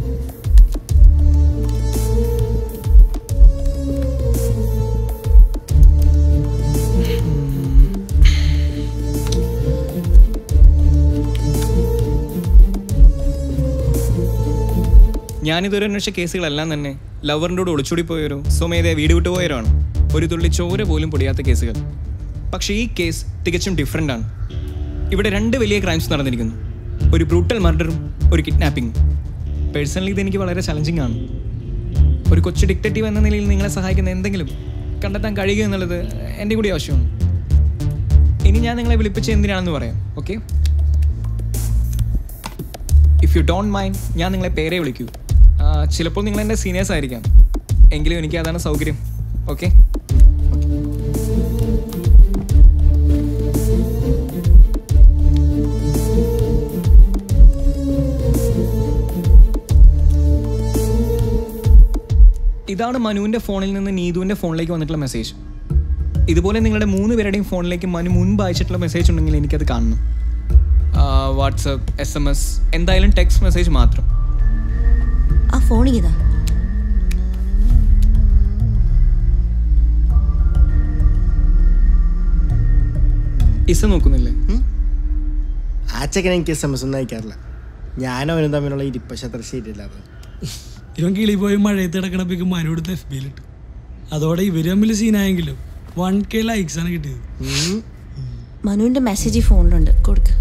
ഞാനിതുവരെ അന്വേഷിച്ച കേസുകളെല്ലാം തന്നെ ലവറിൻ്റെ കൂടെ ഒളിച്ചോടി പോയവരോ സ്വമേധയെ വീട് വിട്ടു പോയവരോ ആണ് ഒരു തുള്ളി ചോര പോലും പൊടിയാത്ത കേസുകൾ പക്ഷേ ഈ കേസ് തികച്ചും ഡിഫറെൻ്റ് ആണ് ഇവിടെ രണ്ട് വലിയ ക്രൈംസ് നടന്നിരിക്കുന്നു ഒരു ബ്രൂട്ടൽ മർഡറും ഒരു കിഡ്നാപ്പിംഗും പേഴ്സണലി ഇതെനിക്ക് വളരെ ചലഞ്ചിങ് ആണ് ഒരു കൊച്ചു ഡിക്റ്റേറ്റീവ് എന്ന നിലയിൽ നിങ്ങളെ സഹായിക്കുന്ന എന്തെങ്കിലും കണ്ടെത്താൻ കഴിയുക എന്നുള്ളത് എൻ്റെ കൂടി ആവശ്യമാണ് ഇനി ഞാൻ നിങ്ങളെ വിളിപ്പിച്ച് എന്തിനാണെന്ന് പറയാം okay if you don't mind ഞാൻ നിങ്ങളെ പേരെ വിളിക്കൂ ആ, ചിലപ്പോൾ നിങ്ങൾ എൻ്റെ സീനിയേഴ്സ് ആയിരിക്കാം എങ്കിലും എനിക്ക് അതാണ് സൗകര്യം ഓക്കെ ഇതാണ് മനുവിൻ്റെ ഫോണിൽ നിന്ന് നീതുവിൻ്റെ ഫോണിലേക്ക് വന്നിട്ടുള്ള മെസ്സേജ് ഇതുപോലെ നിങ്ങളുടെ മൂന്ന് പേരുടെയും ഫോണിലേക്ക് മനു മുൻപ് അയച്ചിട്ടുള്ള മെസ്സേജ് ഉണ്ടെങ്കിൽ എനിക്കത് കാണണം വാട്സപ്പ് എസ് എം എസ് എന്തായാലും ടെക്സ്റ്റ് മെസ്സേജ് മാത്രം ആ ഫോണിങ് ഇതാ ഇസ നോക്കുന്നില്ലേ ആ ചെക്കൻ എനിക്ക് എസ് എം എസ് ഒന്നും അയക്കാറില്ല ഞാനും അവനും തമ്മിലുള്ള ഇരിപ്പശ അത്ര ശരിയല്ലാതെ ഇവൻ കിളി പോയി മഴയത്ത് കിടക്കണപ്പിക്ക് മനുവിടുത്ത് എഫ് ബിയിലിട്ടു അതോടെ ഇവര് തമ്മിൽ സീനായെങ്കിലും വൺ കെ ലൈക്സ് ആണ് കിട്ടിയത് മനുവിന്റെ മെസ്സേജ് ഈ ഫോണിലുണ്ട് കൊടുക്ക്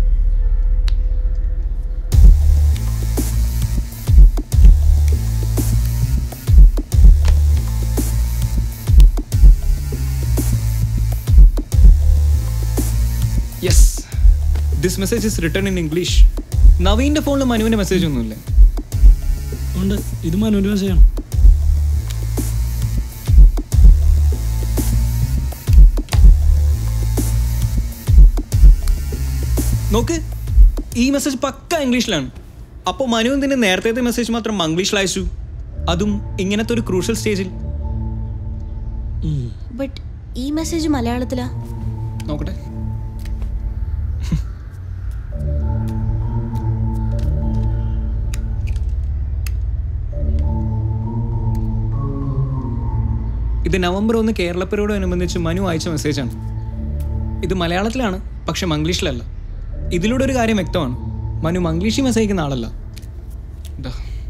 yes this message is written in English നവീൻ്റെ ഫോണിൽ മനുവിൻ്റെ മെസ്സേജ് ഒന്നുമില്ല ഉണ്ട് ഇത് മനുവിന്റെ മെസ്സേജാണ് നോക്ക് ഈ മെസ്സേജ് പക്ക ഇംഗ്ലീഷിലാണ് അപ്പോൾ മനു എന്തിന് നേരത്തെ മെസ്സേജ് മാത്രം മംഗ്ലീഷിൽ അയച്ചു അതും ഇങ്ങനത്തെ ഒരു ക്രൂഷ്യൽ സ്റ്റേജിൽ ബട്ട് ഈ മെസ്സേജ് മലയാളത്തിലാ നോക്കട്ടെ ഇത് നവംബർ ഒന്ന് കേരളപ്പിറയോടനുബന്ധിച്ച് മനു അയച്ച മെസ്സേജാണ് ഇത് മലയാളത്തിലാണ് പക്ഷെ മംഗ്ലീഷിലല്ല ഇതിലൂടെ ഒരു കാര്യം വ്യക്തമാണ് മനു മംഗ്ലീഷിൽ മെസ്സേജ് അയക്കുന്ന ആളല്ല ദാ.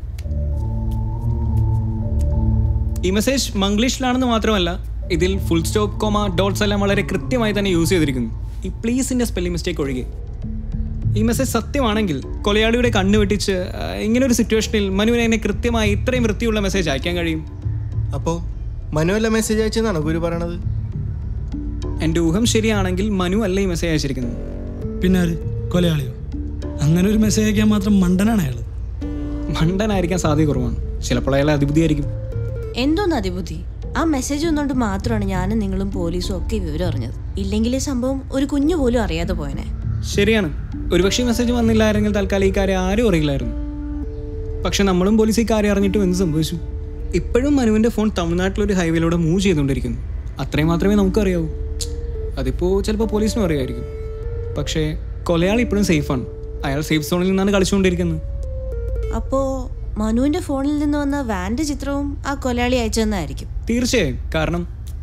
ഈ മെസ്സേജ് മംഗ്ലീഷിലാണെന്ന് മാത്രമല്ല ഇതിൽ ഫുൾ സ്റ്റോപ്പ് കോമ ഡോട്ട്സ് എല്ലാം വളരെ കൃത്യമായി തന്നെ യൂസ് ചെയ്തിരിക്കുന്നു ഈ പ്ലീസിൻ്റെ സ്പെല്ലിംഗ് മിസ്റ്റേക്ക് ഒഴികെ ഈ മെസ്സേജ് സത്യമാണെങ്കിൽ കൊലയാളിയുടെ കണ്ണ് വെട്ടിച്ച് ആ, ഇങ്ങനെ ഒരു സിറ്റുവേഷനിൽ മനുവിനെ എന്നെ കൃത്യമായി ഇത്രയും വൃത്തിയുള്ള മെസ്സേജ് അയക്കാൻ കഴിയും അപ്പോൾ മനു അല്ല മെസ്സേജ് അയച്ചെന്നാണോ ഗുരു പറയണത് എൻ്റെ ഊഹം ശരിയാണെങ്കിൽ മനു അല്ല ഈ മെസ്സേജ് അയച്ചിരിക്കുന്നത് പിന്നെ ആര് കൊലയാളിയോ അങ്ങനെ ഒരു മെസ്സേജ് അയക്കാൻ മാത്രം മണ്ടനാണ് അയാൾ മണ്ടനായിരിക്കാൻ സാധ്യത കുറവാണ് ചിലപ്പോൾ അയാൾ അതിബുദ്ധിയായിരിക്കും എന്തോന്ന് അതിബുദ്ധി ആ മെസ്സേജ് ഒന്നുകൊണ്ട് മാത്രമാണ് ഞാനും നിങ്ങളും പോലീസും ഒക്കെ ഈ വിവരം അറിഞ്ഞത് ഇല്ലെങ്കിൽ ഈ സംഭവം ഒരു കുഞ്ഞു പോലും അറിയാതെ പോയനെ ശരിയാണ് ഒരുപക്ഷെ ഈ മെസ്സേജ് വന്നില്ലായിരുന്നെങ്കിൽ തൽക്കാലം ഈ കാര്യം ആരും അറിയില്ലായിരുന്നു പക്ഷെ നമ്മളും പോലീസ് ഈ കാര്യം അറിഞ്ഞിട്ടും എന്ത് സംഭവിച്ചു ഇപ്പോഴും മനുവിൻ്റെ ഫോൺ തമിഴ്നാട്ടിലൊരു ഹൈവേയിലൂടെ മൂവ് ചെയ്തുകൊണ്ടിരിക്കുന്നു അത്രയും മാത്രമേ നമുക്കറിയാവൂ അതിപ്പോൾ ചിലപ്പോൾ പോലീസിനും അറിയാമായിരിക്കും പക്ഷേ കൊലയാൾ ഇപ്പോഴും സേഫാണ് അയാൾ സേഫ് സോണിൽ നിന്നാണ് കളിച്ചുകൊണ്ടിരിക്കുന്നത് അപ്പോ മനുവിന്റെ ഫോണിൽ നിന്ന് വന്ന വാന്റെ ചിത്രവും ആ കൊലയാളി അയച്ചതെന്നായിരിക്കും തീർച്ചയായും കാരണം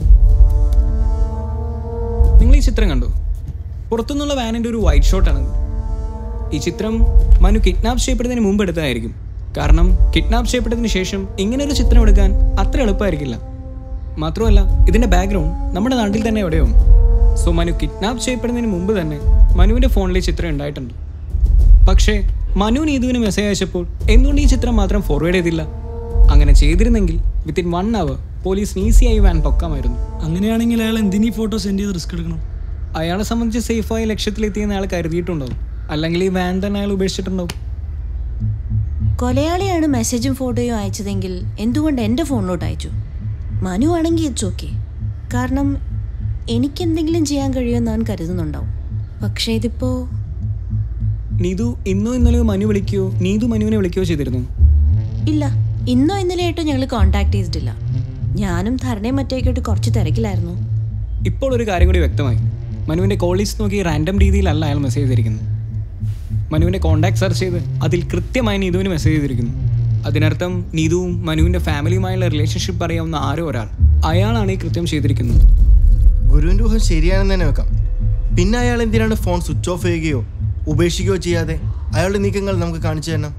നിങ്ങൾ ഈ ചിത്രം കണ്ടോ പുറത്തുനിന്നുള്ള വാനിൻ്റെ ഒരു വൈറ്റ് ഷോട്ടാണ് ഈ ചിത്രം മനു കിഡ്നാപ്പ് ചെയ്യപ്പെടുന്നതിന് മുമ്പ് എടുത്തതായിരിക്കും കാരണം കിഡ്നാപ്പ് ചെയ്യപ്പെട്ടതിന് ശേഷം ഇങ്ങനെ ഒരു ചിത്രം എടുക്കാൻ അത്ര എളുപ്പമായിരിക്കില്ല മാത്രമല്ല ഇതിന്റെ ബാക്ക്ഗ്രൗണ്ട് നമ്മുടെ നാട്ടിൽ തന്നെ എവിടെയോ സോ മനു കിഡ്നാപ്പ് ചെയ്യപ്പെടുന്നതിന് മുമ്പ് തന്നെ മനുവിന്റെ ഫോണിൽ ഈ ചിത്രം ഉണ്ടായിട്ടുണ്ട് പക്ഷേ മനു നീതുവിന് മെസ്സേജ് അയച്ചപ്പോൾ എന്തുകൊണ്ട് ഈ ചിത്രം മാത്രം ഫോർവേഡ് ചെയ്തില്ല അങ്ങനെ ചെയ്തിരുന്നെങ്കിൽ വിത്തിൻ വൺ അവർ പോലീസിന് ഈസിയായി വാൻ പൊക്കാമായിരുന്നു അങ്ങനെയാണെങ്കിൽ അയാൾ എന്തിനീ ഫോട്ടോ സെൻഡ് ചെയ്ത് റിസ്ക് എടുക്കണം അയാളെ സംബന്ധിച്ച് സേഫായി ലക്ഷ്യത്തിലെത്തിയെന്ന് അയാൾ കരുതിയിട്ടുണ്ടാവും അല്ലെങ്കിൽ ഈ വാൻ തന്നെ അയാൾ ഉപേക്ഷിച്ചിട്ടുണ്ടാവും കൊലയാളിയാണ് മെസ്സേജും ഫോട്ടോയും അയച്ചതെങ്കിൽ എന്തുകൊണ്ട് എൻ്റെ ഫോണിലോട്ട് അയച്ചു മനു ആണെങ്കിൽ ഇറ്റ്സ് ഓക്കെ കാരണം എനിക്കെന്തെങ്കിലും ചെയ്യാൻ കഴിയുമെന്ന് അവൻ കരുതുന്നുണ്ടാവും പക്ഷേ ഇതിപ്പോ നീതു ഇന്നോ ഇന്നലെയോ മനു വിളിക്കുകയോ നീതു മനുവിനെ വിളിക്കുകയോ ചെയ്തിരുന്നു ഇല്ല ഇന്നോ ഇന്നലെയായിട്ടും ഞങ്ങൾ കോണ്ടാക്ട് ചെയ്തിട്ടില്ല ഞാനും ധരണയും മറ്റേക്കായിട്ട് കുറച്ച് തിരക്കിലായിരുന്നു ഇപ്പോൾ ഒരു കാര്യം കൂടി വ്യക്തമായി മനുവിൻ്റെ കോൾ ലിസ്റ്റ് നോക്കി റാൻഡം രീതിയിലല്ല അയാൾ മെസ്സേജ് ചെയ്തിരിക്കുന്നത് മനുവിൻ്റെ കോൺടാക്ട് സെർച്ച് ചെയ്ത് അതിൽ കൃത്യമായി നീതുവിന് മെസ്സേജ് ചെയ്തിരിക്കുന്നു അതിനർത്ഥം നീതുവും മനുവിൻ്റെ ഫാമിലിയുമായുള്ള റിലേഷൻഷിപ്പ് അറിയാവുന്ന ആരോ ഒരാൾ അയാളാണ് ഈ കൃത്യം ചെയ്തിരിക്കുന്നത് ഗുരുവിൻ്റെ ഊഹം ശരിയാണെന്ന് തന്നെ വെക്കാം പിന്നെ അയാൾ എന്തിനാണ് ഫോൺ സ്വിച്ച് ഓഫ് ചെയ്യുകയോ ഉപേക്ഷിക്കുകയോ ചെയ്യാതെ അയാളുടെ നീക്കങ്ങൾ നമുക്ക് കാണിച്ചു തരണം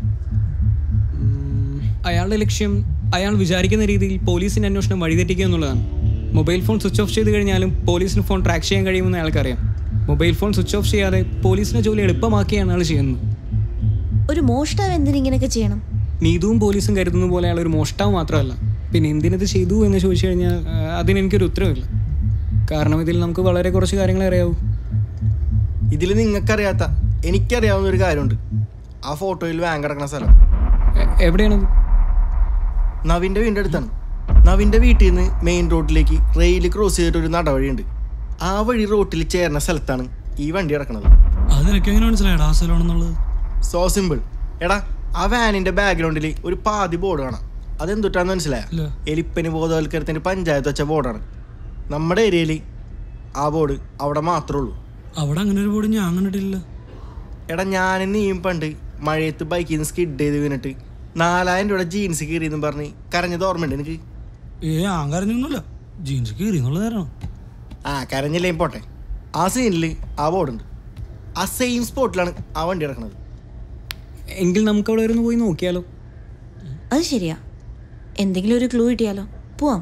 അയാളുടെ ലക്ഷ്യം അയാൾ വിചാരിക്കുന്ന രീതിയിൽ പോലീസിന്റെ അന്വേഷണം വഴിതെറ്റിക്കുക എന്നുള്ളതാണ് മൊബൈൽ ഫോൺ സ്വിച്ച് ഓഫ് ചെയ്ത് കഴിഞ്ഞാലും പോലീസിന് ഫോൺ ട്രാക്ക് ചെയ്യാൻ കഴിയുമെന്ന് അയാൾക്കറിയാം മൊബൈൽ ഫോൺ സ്വിച്ച് ഓഫ് ചെയ്യാതെ പോലീസിന്റെ ജോലി എളുപ്പമാക്കിയാണ് അയാൾ ചെയ്യുന്നത് ഒരു മോഷ്ടാവ് എന്തിനിങ്ങനെയൊക്കെ ചെയ്യണം നീതുവും പോലീസും കരുതുന്ന പോലെ അയാൾ ഒരു മോഷ്ടാവ് മാത്രമല്ല പിന്നെ എന്തിനത് ചെയ്തു എന്ന് ചോദിച്ചു കഴിഞ്ഞാൽ ആ, അതിന് എനിക്കൊരു ഉത്തരവില്ല കാരണം ഇതിൽ നമുക്ക് വളരെ കുറച്ച് കാര്യങ്ങളെ അറിയാവൂ ഇതിൽ നിങ്ങൾക്കറിയാത്ത എനിക്കറിയാവുന്ന ഒരു കാര്യമുണ്ട് ആ ഫോട്ടോയിൽ വാൻ കിടക്കുന്ന സ്ഥലം എവിടെയാണത് നവിന്റെ വീടിന്റെ അടുത്താണ് നവിന്റെ വീട്ടിൽ നിന്ന് മെയിൻ റോഡിലേക്ക് റെയിൽ ക്രോസ് ചെയ്തിട്ട് ഒരു നടവഴിയുണ്ട് ആ വഴി റോട്ടിൽ ചേർന്ന സ്ഥലത്താണ് ഈ വണ്ടി കിടക്കുന്നത് അത് നിനക്ക് എങ്ങനെ മനസ്സിലായടാ ആ സ്ഥലമാണെന്നുള്ളത് സോ സിമ്പിൾ എടാ ആ വാനിന്റെ ബാക്ക്ഗ്രൗണ്ടിൽ ഒരു പാതി ബോർഡ് കാണാം അതെന്തുട്ടാന്ന് മനസ്സിലായ ഇല്ല. എലിപ്പനി ബോധവൽക്കരണത്തിന് പഞ്ചായത്ത് വെച്ച ബോർഡാണ് നമ്മുടെ ഏരിയയിൽ ആ ബോർഡ് അവിടെ മാത്രമേ ഉള്ളൂ അവിടെ അങ്ങനെ ഒരു ബോർഡ് ഞാൻ കണ്ടിട്ടില്ല എടാ ഞാനും നീയും പണ്ട് മഴയത്ത് ബൈക്കിൽ നിന്ന് സ്കിഡ് ചെയ്ത് വീണിട്ട് നാലായിരം രൂപയുടെ ജീൻസ് കീറിയെന്നും പറഞ്ഞ് കരഞ്ഞത് ഓർമ്മയുണ്ട് എനിക്ക് ഏ ഞാൻ കരഞ്ഞൊന്നുമില്ല ജീൻസ് കീറി എന്നുള്ളത് തരണം ആ കരഞ്ഞില്ലേ പോട്ടെ ആ സീനിൽ ആ ബോർഡുണ്ട് ആ സെയിം സ്പോട്ടിലാണ് ആ വണ്ടി കിടക്കുന്നത് എങ്കിൽ നമുക്ക് അവിടെ വരെ ഒന്ന് പോയി നോക്കിയാലോ അത് ശരിയാ എന്തെങ്കിലും ഒരു ക്ലൂ കിട്ടിയാലോ പോവാം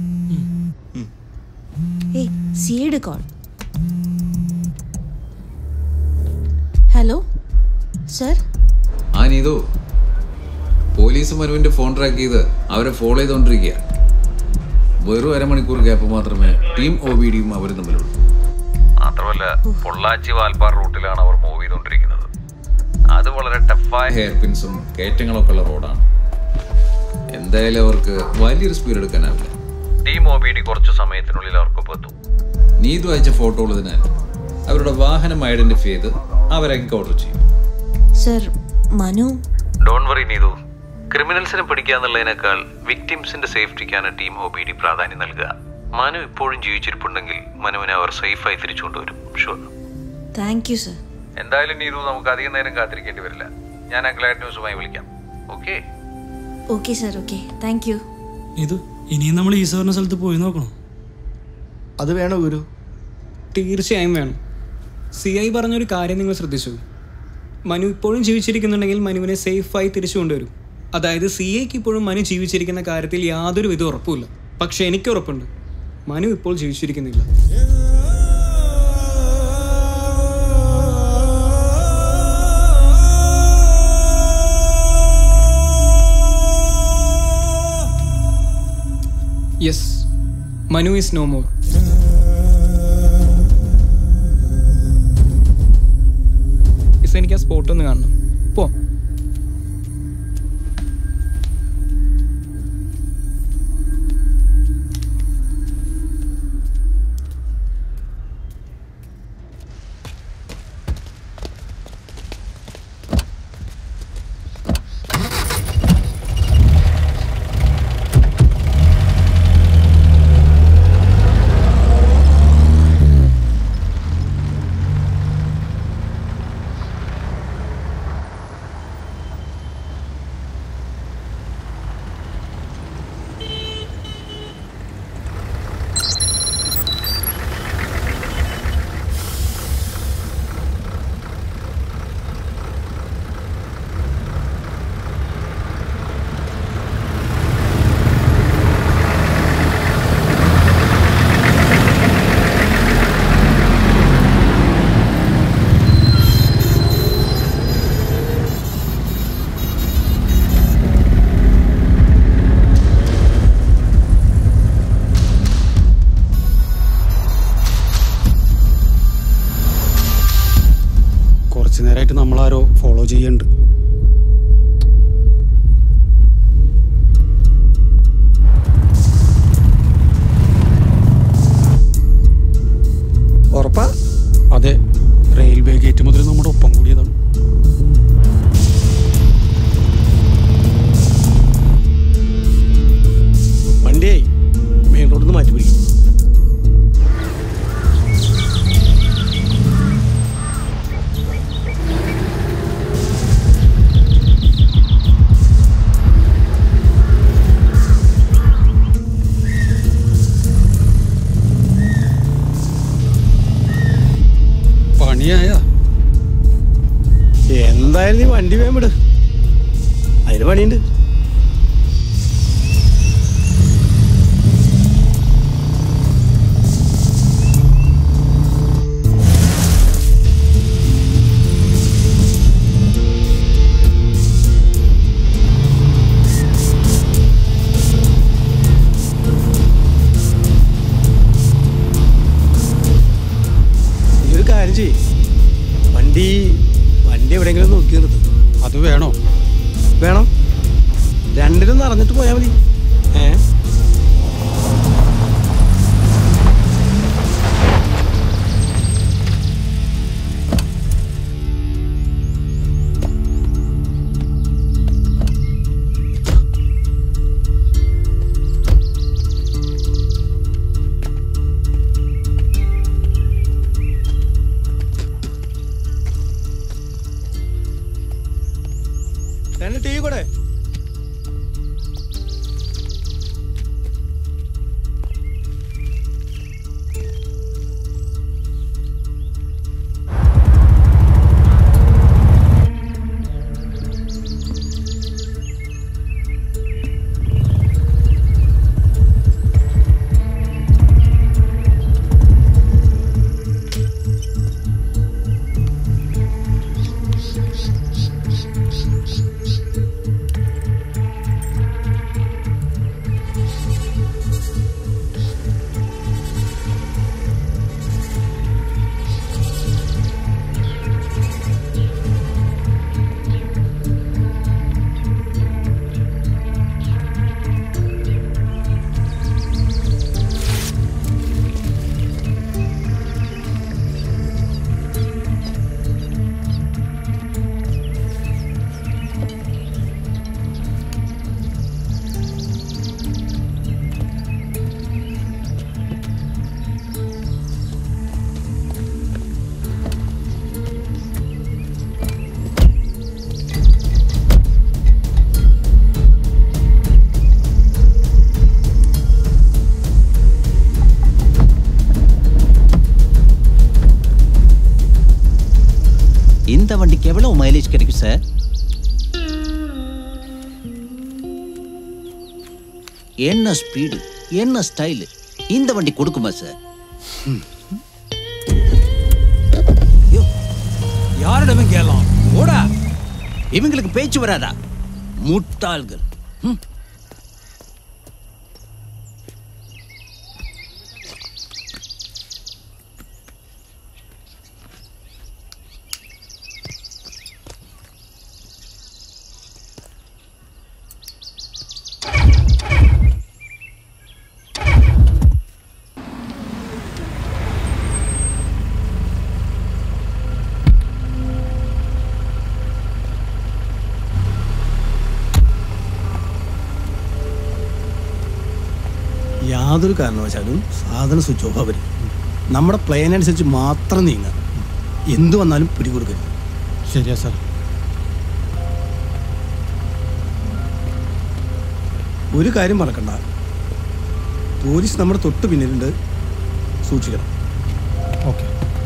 ഏയ് സീഡ് കോൾ ഹലോ സർ ആ നീതു പോലീസ് മനുവിന്റെ ഫോൺ ട്രാക്ക് ചെയ്ത് അവരെ ഫോളോ ചെയ്തുകൊണ്ടിരിക്കുക വെറും അരമണിക്കൂർ ഗ്യാപ്പ് മാത്രമേ ടീം ഒ ബി ഡിയും അവരും തമ്മിലുള്ളൂ മാത്രമല്ല പൊള്ളാച്ചി വാൽപ്പാറ റൂട്ടിലാണ് അവർ മൂവ് ചെയ്തുകൊണ്ടിരിക്കുന്നത് അത് വളരെ ടഫായ ഹെയർ പിൻസും കയറ്റങ്ങളൊക്കെ ഉള്ള റോഡാണ് എന്തായാലും അവർക്ക് വലിയൊരു സ്പീഡ് എടുക്കാനാവില്ല ടീം ഒ ബി ഡി കുറച്ച് സമയത്തിനുള്ളിൽ അവർക്കൊപ്പം എത്തും നീതു അയച്ച ഫോട്ടോ ഉള്ളതിനാൽ അവരുടെ വാഹനം ഐഡന്റിഫൈ ചെയ്ത് അവരെ എൻകൗണ്ടർ ചെയ്യും sir Manu don't worry Neethu ക്രിമിനൽസിനെ പിടിക്കുക എന്നുള്ളതിനേക്കാൾ വിക്ടിംസിന്റെ സേഫ്റ്റിക്കാണ് ടീം ഒ ബി ഡി പ്രാധാന്യം നൽകുക മനു ഇപ്പോഴും ജീവിച്ചിരിപ്പുണ്ടെങ്കിൽ മനുവിനെ അവർ സേഫായി തിരിച്ചു കൊണ്ടുവരും ഷുവർ താങ്ക് യു സർ എന്തായാലും നീതു നമുക്ക് അധികം നേരം കാത്തിരിക്കേണ്ടി വരില്ല ഞാൻ ആ ഗ്ലാഡ് ന്യൂസുമായി വിളിക്കാം okay okay sir okay thank you ഇത് ഇനിയും നമ്മൾ ഈ പറഞ്ഞ സ്ഥലത്ത് പോയി നോക്കണം അത് വേണോ ഗുരു തീർച്ചയായും വേണം സി ഐ പറഞ്ഞൊരു കാര്യം നിങ്ങൾ ശ്രദ്ധിച്ചു മനു ഇപ്പോഴും ജീവിച്ചിരിക്കുന്നുണ്ടെങ്കിൽ മനുവിനെ സേഫായി തിരിച്ചു കൊണ്ടുവരും അതായത് സി ഐക്ക് ഇപ്പോഴും മനു ജീവിച്ചിരിക്കുന്ന കാര്യത്തിൽ യാതൊരു വിധ ഉറപ്പുമില്ല പക്ഷെ എനിക്ക് ഉറപ്പുണ്ട് മനു ഇപ്പോൾ ജീവിച്ചിരിക്കുന്നില്ല yes Manu is no more ഇസ് എനിക്ക് ആ സ്പോട്ട് ഒന്ന് കാണണം പോ കുറച്ച് നേരമായിട്ട് നമ്മളാരോ ഫോളോ ചെയ്യുന്നുണ്ട് ഉറപ്പാ അതെ റെയിൽവേ ഗേറ്റ് മുതൽ നമ്മുടെ ഒപ്പം കൂടിയതാണ് വണ്ടിയായി മെയിൻ റോഡിൽ നിന്ന് മാറ്റി പിടിക്കും പണിയായ എന്തായാലും നീ വണ്ടി വേഗം വിട് അതിന് പണിയുണ്ട് ഈ ഒരു കാര്യം ചെയ്യ് വണ്ടി വണ്ടി എവിടെയെങ്കിലും നോക്കി നിർത്ത് അത് വേണോ വേണം രണ്ടിലും നിറഞ്ഞിട്ട് പോയാൽ മതി ഏ രണ്ട് ടീ കൂടെ இந்த வண்டிக்கு எவ்வளவு மைலேஜ் கிடைக்கும் சார் என்ன ஸ்பீடு என்ன ஸ்டைலு இந்த வண்டி கொடுக்குமா சார் யாரிடமும் கேளலாம் ஓடா இவங்களுக்கு பேச்சு வராதா முட்டாள்கள் ம். യാതൊരു കാരണവശാലും സാധനം സ്വിച്ച് ഓഫ് ആവരുത് നമ്മുടെ പ്ലെയിൻ അനുസരിച്ച് മാത്രം നീങ്ങുക എന്ത് വന്നാലും പിടികൊടുക്കരുത് ശരിയാ സാർ ഒരു കാര്യം മറക്കണ്ട പോലീസ് നമ്മുടെ തൊട്ട് പിന്നിലുണ്ട് സൂക്ഷിക്കണം ഓക്കെ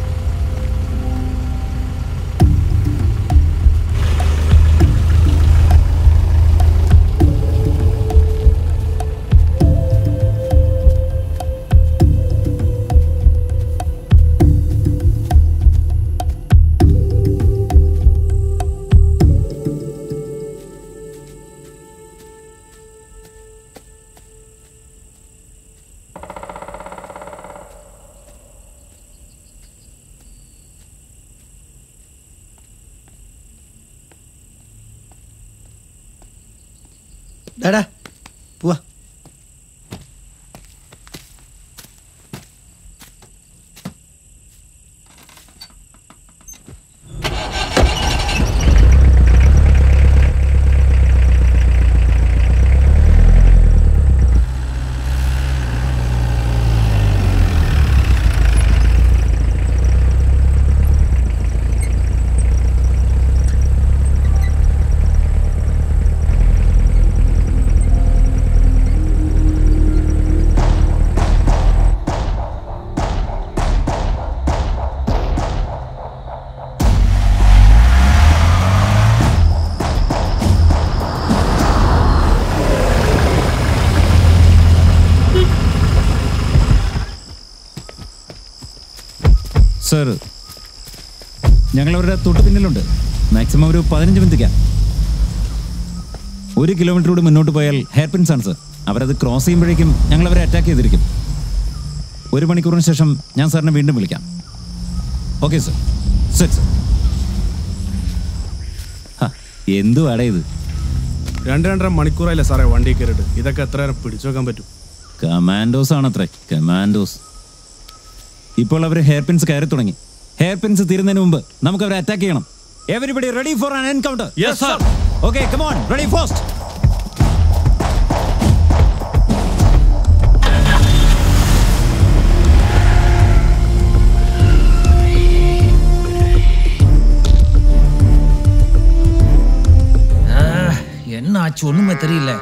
ഡാടാ പോവാ സർ ഞങ്ങളവരുടെ തൊട്ട് പിന്നിലുണ്ട് മാക്സിമം ഒരു പതിനഞ്ച് മിനിറ്റിക്കാം ഒരു കിലോമീറ്റർ കൂടി മുന്നോട്ട് പോയാൽ ഹെയർ പിൻസ് ആണ് സർ അവരത് ക്രോസ് ചെയ്യുമ്പോഴേക്കും ഞങ്ങൾ അവരെ അറ്റാക്ക് ചെയ്തിരിക്കും ഒരു മണിക്കൂറിന് ശേഷം ഞാൻ സാറിനെ വീണ്ടും വിളിക്കാം ഓക്കെ സർ ശരി സർ എന്തുവാടേ ഇത് രണ്ട് രണ്ടര മണിക്കൂറായില്ലേ സാറേ വണ്ടി കയറിയിട്ട് ഇതൊക്കെ എത്ര നേരം പിടിച്ചു വെക്കാൻ പറ്റും കമാൻഡോസ് ആണത്രേ കമാൻഡോസ് ഇപ്പോൾ അവർ ഹെയർ പിൻസ് കയറി തുടങ്ങി ഹെയർ പിൻസ് തീരുന്നതിന് മുമ്പ് നമുക്ക് അവരെ അറ്റാക്ക് ചെയ്യണം everybody ready for an encounter Yes, sir. Okay come on ready first என்ன ஆச்சு ஒண்ணுமே தெரியல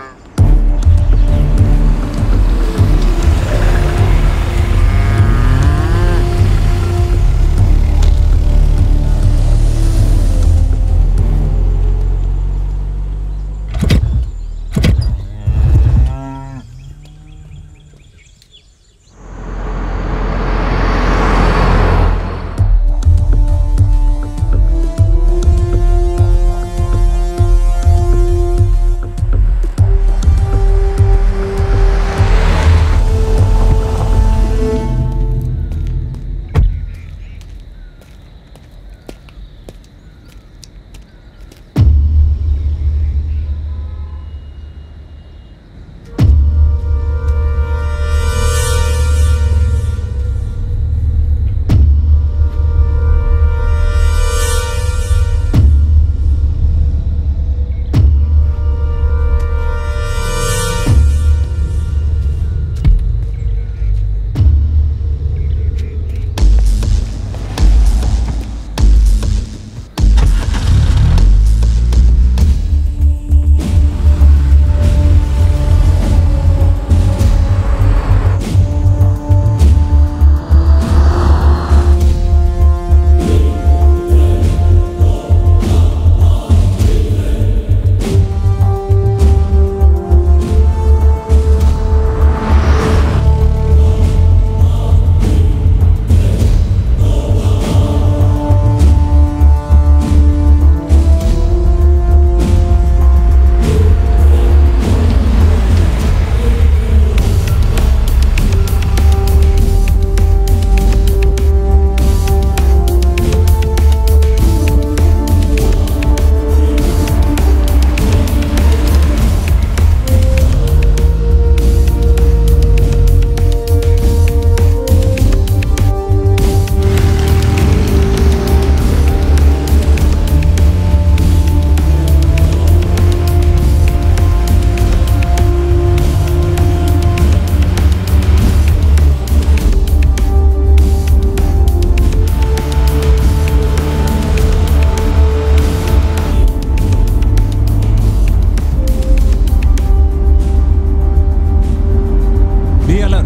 Be alert.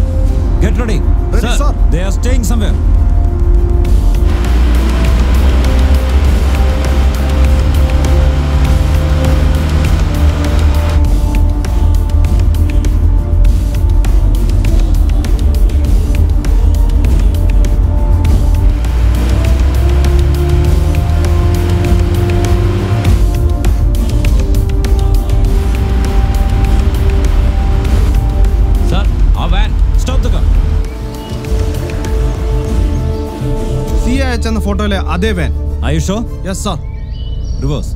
Get ready. Ready, sir. They are staying somewhere. Sir, our van. Stop the car. സി അയച്ചെന്ന ഫോട്ടോയിലെ അതേ van Are you sure? Yes sir Reverse.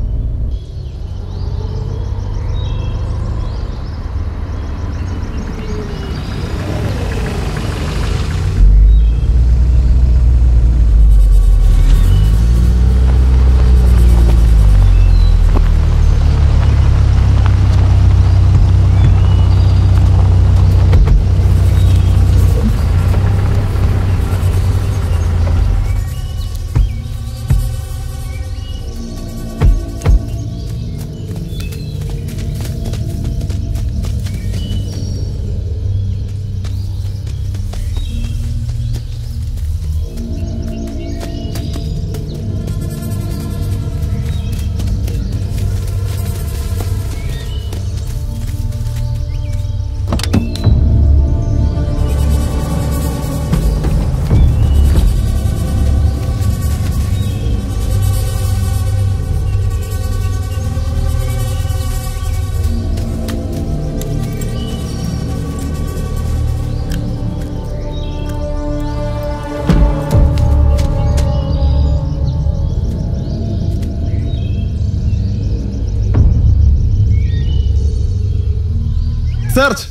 Search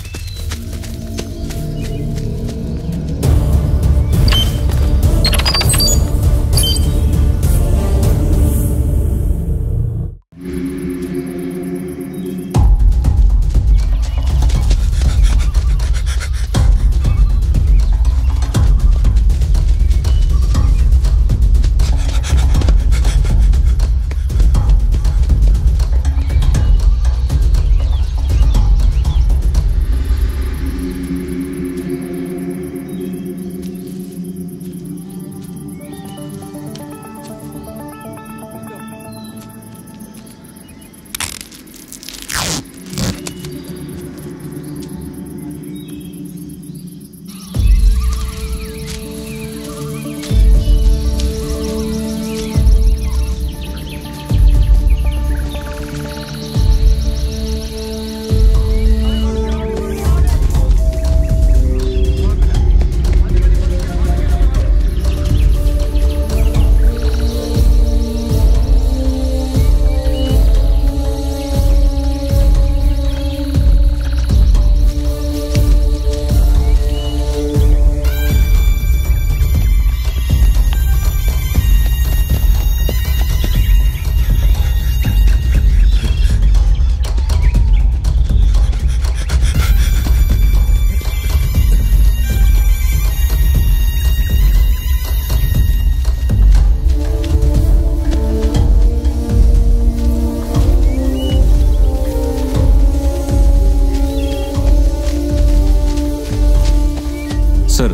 sir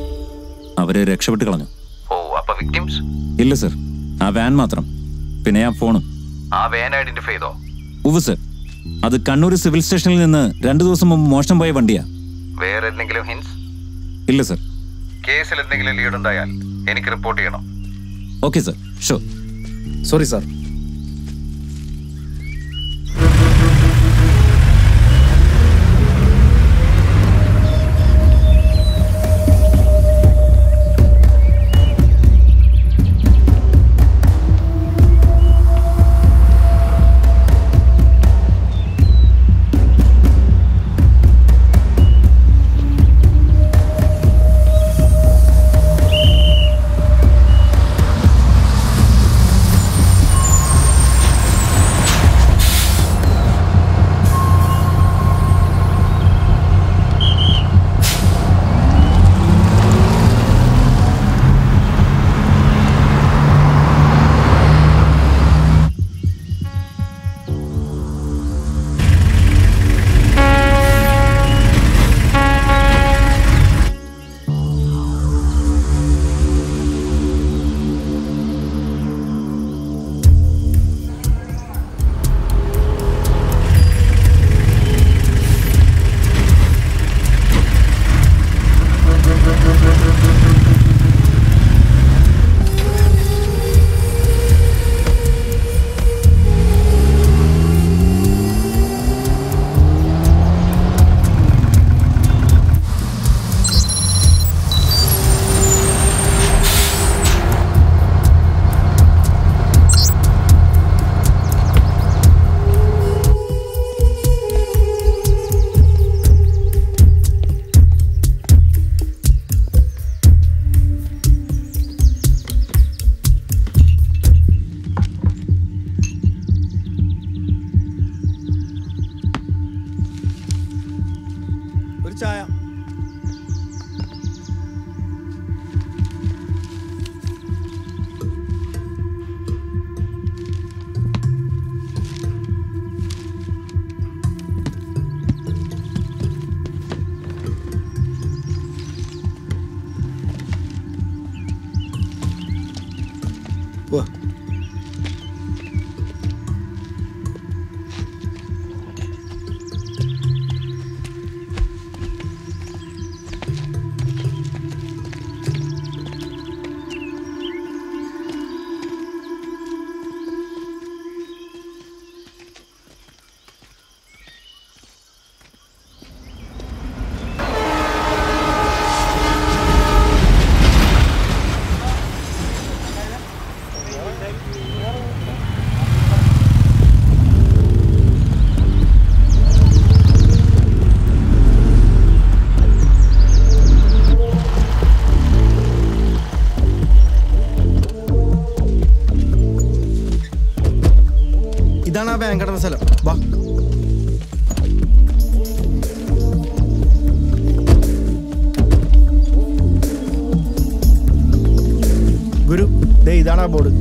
അവരെ രക്ഷപ്പെട്ട് കളഞ്ഞു ഓ അപ്പൊ വിക്ടിംസ് ഇല്ല സർ ആ വാൻ മാത്രം പിന്നെ ആ ഫോണും ആ വേൻ ഐഡന്റിഫൈ ചെയ്തോ ഉവ് സർ അത് കണ്ണൂർ സിവിൽ സ്റ്റേഷനിൽ നിന്ന് രണ്ടു ദിവസം മുമ്പ് മോഷണം പോയ വണ്ടിയാ വേറെ എന്തെങ്കിലും ഹിൻസ് ഇല്ല സർ കേസിൽ എന്തെങ്കിലും ലീഡ് ഉണ്ടായാൽ എനിക്ക് റിപ്പോർട്ട് ചെയ്യണം ഓക്കെ സർ ഷോ സോറി സാർ ആ ഇതാണ് ആ ബാങ്ക് കിടന്ന സ്ഥലം വാ ഗുരു ദേ ഇതാണ് ആ ബോർഡ്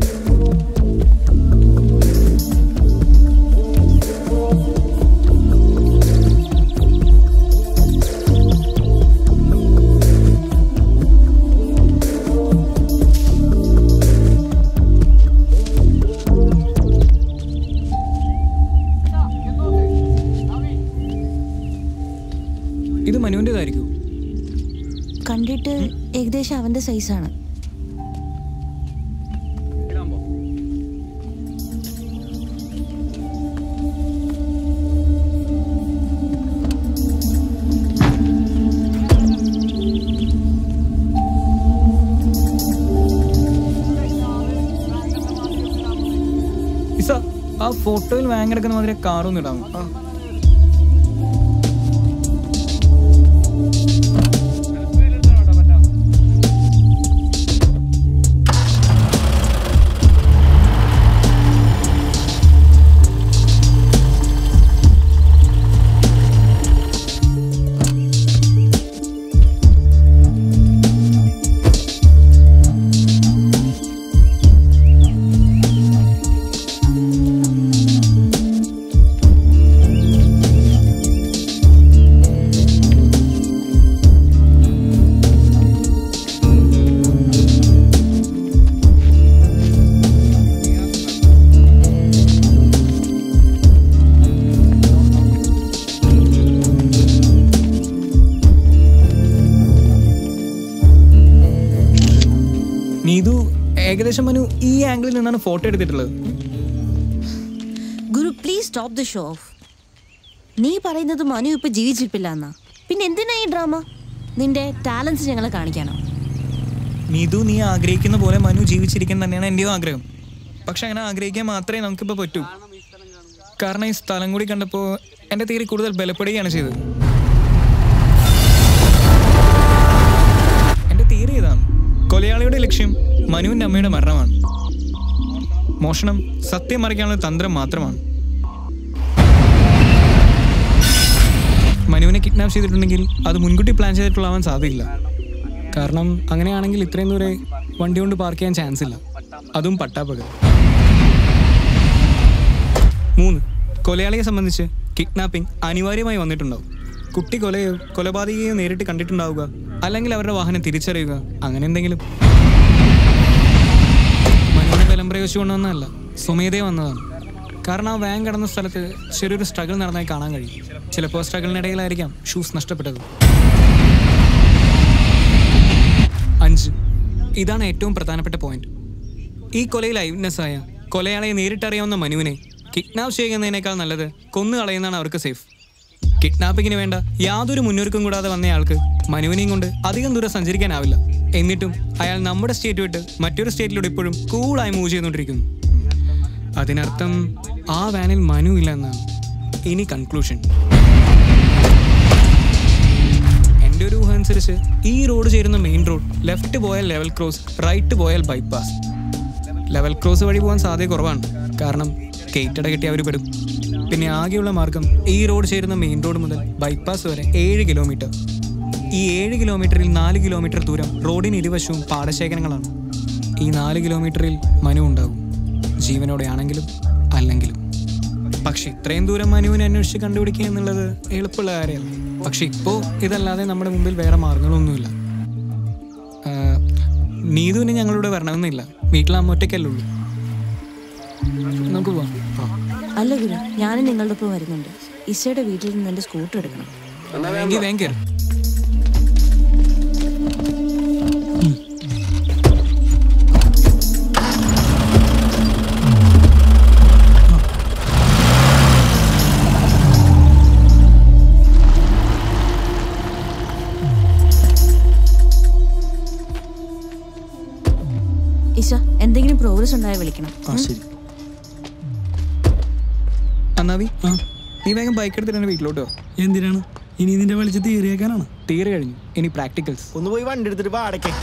ഇത് മനുവിൻ്റെതായിരിക്കും കണ്ടിട്ട് ഏകദേശം അവന്റെ സൈസാണ് ഇസ ആ ഫോട്ടോയിൽ വാങ്ങി എടുക്കുന്ന മാതിരി കാറൊന്നും ഇടാമോ നീതു ഏകദേശം മനു ഈ ആംഗിളിൽ നിന്നാണ് ഫോട്ടോ എടുത്തിട്ടുള്ളത് Guru please stop the show off നീ പറയുന്നത് മനു ഇപ്പൊ ജീവിച്ചിരിപ്പില്ല എന്നാ പിന്നെ എന്തിനാ ഈ ഡ്രാമ നിന്റെ ടാലൻസ് ഞങ്ങളെ കാണിക്കാനോ നീതു നീ ആഗ്രഹിക്കുന്ന പോലെ മനു ജീവിച്ചിരിക്കാൻ തന്നെയാണ് എൻ്റെയും ആഗ്രഹം പക്ഷെ അങ്ങനെ ആഗ്രഹിക്കാൻ മാത്രമേ നമുക്കിപ്പോൾ പറ്റൂ കാരണം ഈ സ്ഥലം കൂടി കണ്ടപ്പോൾ എൻ്റെ തീരെ കൂടുതൽ ബലപ്പെടുകയാണ് ചെയ്തത് എൻ്റെ തീരെ ഇതാണ് കൊലയാളിയുടെ ലക്ഷ്യം മനുവിൻ്റെ അമ്മയുടെ മരണമാണ് മോഷണം സത്യം മറിക്കാനുള്ള തന്ത്രം മാത്രമാണ് മനുവിനെ കിഡ്നാപ്പ് ചെയ്തിട്ടുണ്ടെങ്കിൽ അത് മുൻകൂട്ടി പ്ലാൻ ചെയ്തിട്ടുള്ളാവാൻ സാധ്യതയില്ല കാരണം അങ്ങനെയാണെങ്കിൽ ഇത്രയും ദൂരെ വണ്ടി കൊണ്ട് പാർക്ക് ചെയ്യാൻ ചാൻസ് ഇല്ല അതും പട്ടാപ്പകൽ മൂന്ന് കൊലയാളിയെ സംബന്ധിച്ച് കിഡ്നാപ്പിംഗ് അനിവാര്യമായി വന്നിട്ടുണ്ടാവും കുട്ടി കൊലയോ കൊലപാതകയോ നേരിട്ട് കണ്ടിട്ടുണ്ടാവുക അല്ലെങ്കിൽ അവരുടെ വാഹനം തിരിച്ചറിയുക അങ്ങനെ എന്തെങ്കിലും മനുവിനെ ബലം പ്രയോഗിച്ചു കൊണ്ടുവന്നതല്ല സ്വമേധയെ വന്നതാണ് കാരണം ആ വാൻ കടന്ന സ്ഥലത്ത് ചെറിയൊരു സ്ട്രഗിൾ നടന്നായി കാണാൻ കഴിയും ചിലപ്പോൾ സ്ട്രഗിളിനിടയിലായിരിക്കാം ഷൂസ് നഷ്ടപ്പെട്ടത് അഞ്ച് ഇതാണ് ഏറ്റവും പ്രധാനപ്പെട്ട പോയിന്റ് ഈ കൊലയിൽ ഐവിറ്റ്നസ് ആയ കൊലയാളെ നേരിട്ടറിയാവുന്ന മനുവിനെ കിഡ്നാപ്പ് ചെയ്യുന്നതിനേക്കാൾ നല്ലത് കൊന്നു കളയുന്നതാണ് അവർക്ക് സേഫ് കിഡ്നാപ്പിങ്ങിന് വേണ്ട യാതൊരു മുന്നൊരുക്കം കൂടാതെ വന്നയാൾക്ക് മനുവിനെയും കൊണ്ട് അധികം ദൂരം സഞ്ചരിക്കാനാവില്ല എന്നിട്ടും അയാൾ നമ്മുടെ സ്റ്റേറ്റ് വിട്ട് മറ്റൊരു സ്റ്റേറ്റിലൂടെ ഇപ്പോഴും കൂളായി മൂവ് ചെയ്തുകൊണ്ടിരിക്കുന്നു അതിനർത്ഥം ആ വാനിൽ മനു ഇല്ല എന്നാണ് ഇനി കൺക്ലൂഷൻ എൻ്റെ ഒരു ഊഹം അനുസരിച്ച് ഈ റോഡ് ചേരുന്ന മെയിൻ റോഡ് ലെഫ്റ്റ് പോയാൽ ലെവൽ ക്രോസ് റൈറ്റ് പോയാൽ ബൈപ്പാസ് ലെവൽ ക്രോസ് വഴി പോകാൻ സാധ്യത കുറവാണ് കാരണം കേറ്റട കെട്ടി അവർ പെടും പിന്നെ ആകെയുള്ള മാർഗം ഈ റോഡ് ചേരുന്ന മെയിൻ റോഡ് മുതൽ ബൈപ്പാസ് വരെ ഏഴ് കിലോമീറ്റർ ഈ ഏഴ് കിലോമീറ്ററിൽ നാല് കിലോമീറ്റർ ദൂരം റോഡിന് ഇരുവശവും പാടശേഖരങ്ങളാണ് ഈ നാല് കിലോമീറ്ററിൽ മനു ഉണ്ടാകും ജീവനോടെ ആണെങ്കിലും അല്ലെങ്കിലും പക്ഷെ ഇത്രയും ദൂരം മനുവിനെ അന്വേഷിച്ച് കണ്ടുപിടിക്കുക എന്നുള്ളത് എളുപ്പമുള്ള കാര്യമല്ല പക്ഷെ ഇപ്പോൾ ഇതല്ലാതെ നമ്മുടെ മുമ്പിൽ വേറെ മാർഗങ്ങളൊന്നുമില്ല ആഹ്, നീതുവിന് ഞങ്ങളിവിടെ വരണമെന്നില്ല വീട്ടിൽ അമ്മ ഒറ്റയ്ക്കല്ലേ ഉള്ളൂ നമുക്ക് പോവാം അല്ല ഗുരു ഞാനും നിങ്ങളുടെ ഒപ്പം വരുന്നുണ്ട് ഇസയുടെ വീട്ടിൽ നിന്ന് എന്റെ സ്കൂട്ടർ എടുക്കണം എങ്കിൽ വേഗം കയറി ഇസ എന്തെങ്കിലും പ്രോഗ്രസ് ഉണ്ടായാൽ വിളിക്കണം ആ ശരി അന്നാവി നീ വേഗം ബൈക്ക് എടുത്തിട്ട് എൻ്റെ വീട്ടിലോട്ട് വാ. എന്തിനാണ് ഇനി നിന്റെ വിളിച്ച് തീറിയേക്കാനാണ് തീരെ കഴിഞ്ഞു ഇനി പ്രാക്ടിക്കൽസ് ഒന്ന് പോയി വണ്ടി എടുത്തിട്ട് വാടക്കേ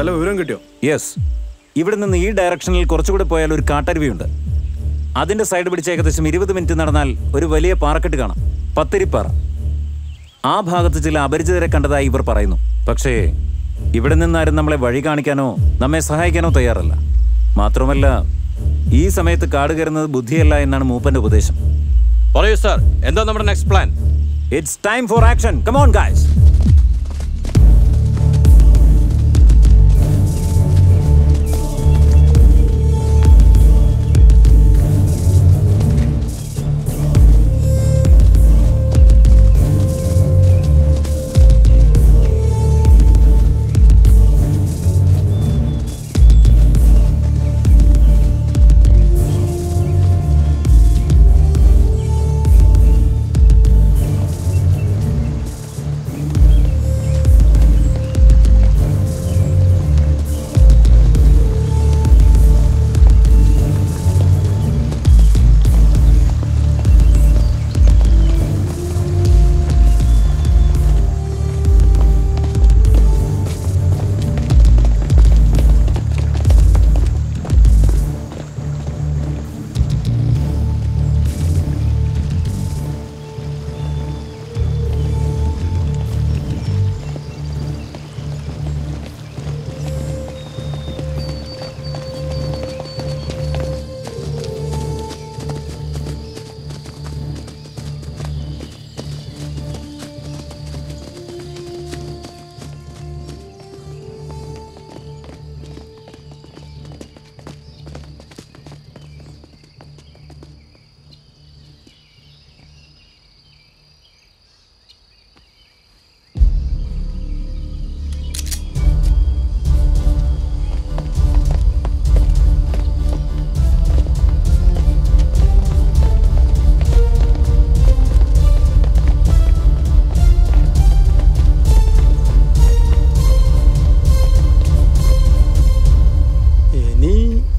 വല്ല വിവരം കിട്ടിയോ യെസ് ഇവിടെ നിന്ന് ഈ ഡയറക്ഷനിൽ കുറച്ചുകൂടെ പോയാൽ ഒരു കാട്ടരുവിയുണ്ട് അതിന്റെ സൈഡ് പിടിച്ച് ഏകദേശം ഇരുപത് മിനിറ്റ് നടന്നാൽ ഒരു വലിയ പാറക്കെട്ട് കാണാം പത്തിരിപ്പാറ ആ ഭാഗത്ത് ചില അപരിചിതരെ കണ്ടതായി ഇവർ പറയുന്നു പക്ഷേ ഇവിടെ നിന്നാരും നമ്മളെ വഴി കാണിക്കാനോ നമ്മെ സഹായിക്കാനോ തയ്യാറല്ല മാത്രമല്ല ഈ സമയത്ത് കാട് കയറുന്നത് ബുദ്ധിയല്ല എന്നാണ് മൂപ്പന്റെ ഉപദേശം പറയൂ സാർ എന്താ നമ്മുടെ next plan it's time for action come on guys ഇനി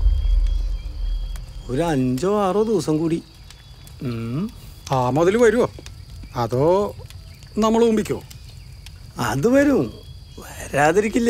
ഒരു അഞ്ചോ ആറോ ദിവസം കൂടി ആ മുതൽ വരുമോ അതോ നമ്മൾ മുമ്പിക്കോ അത് വരും വരാതിരിക്കില്ല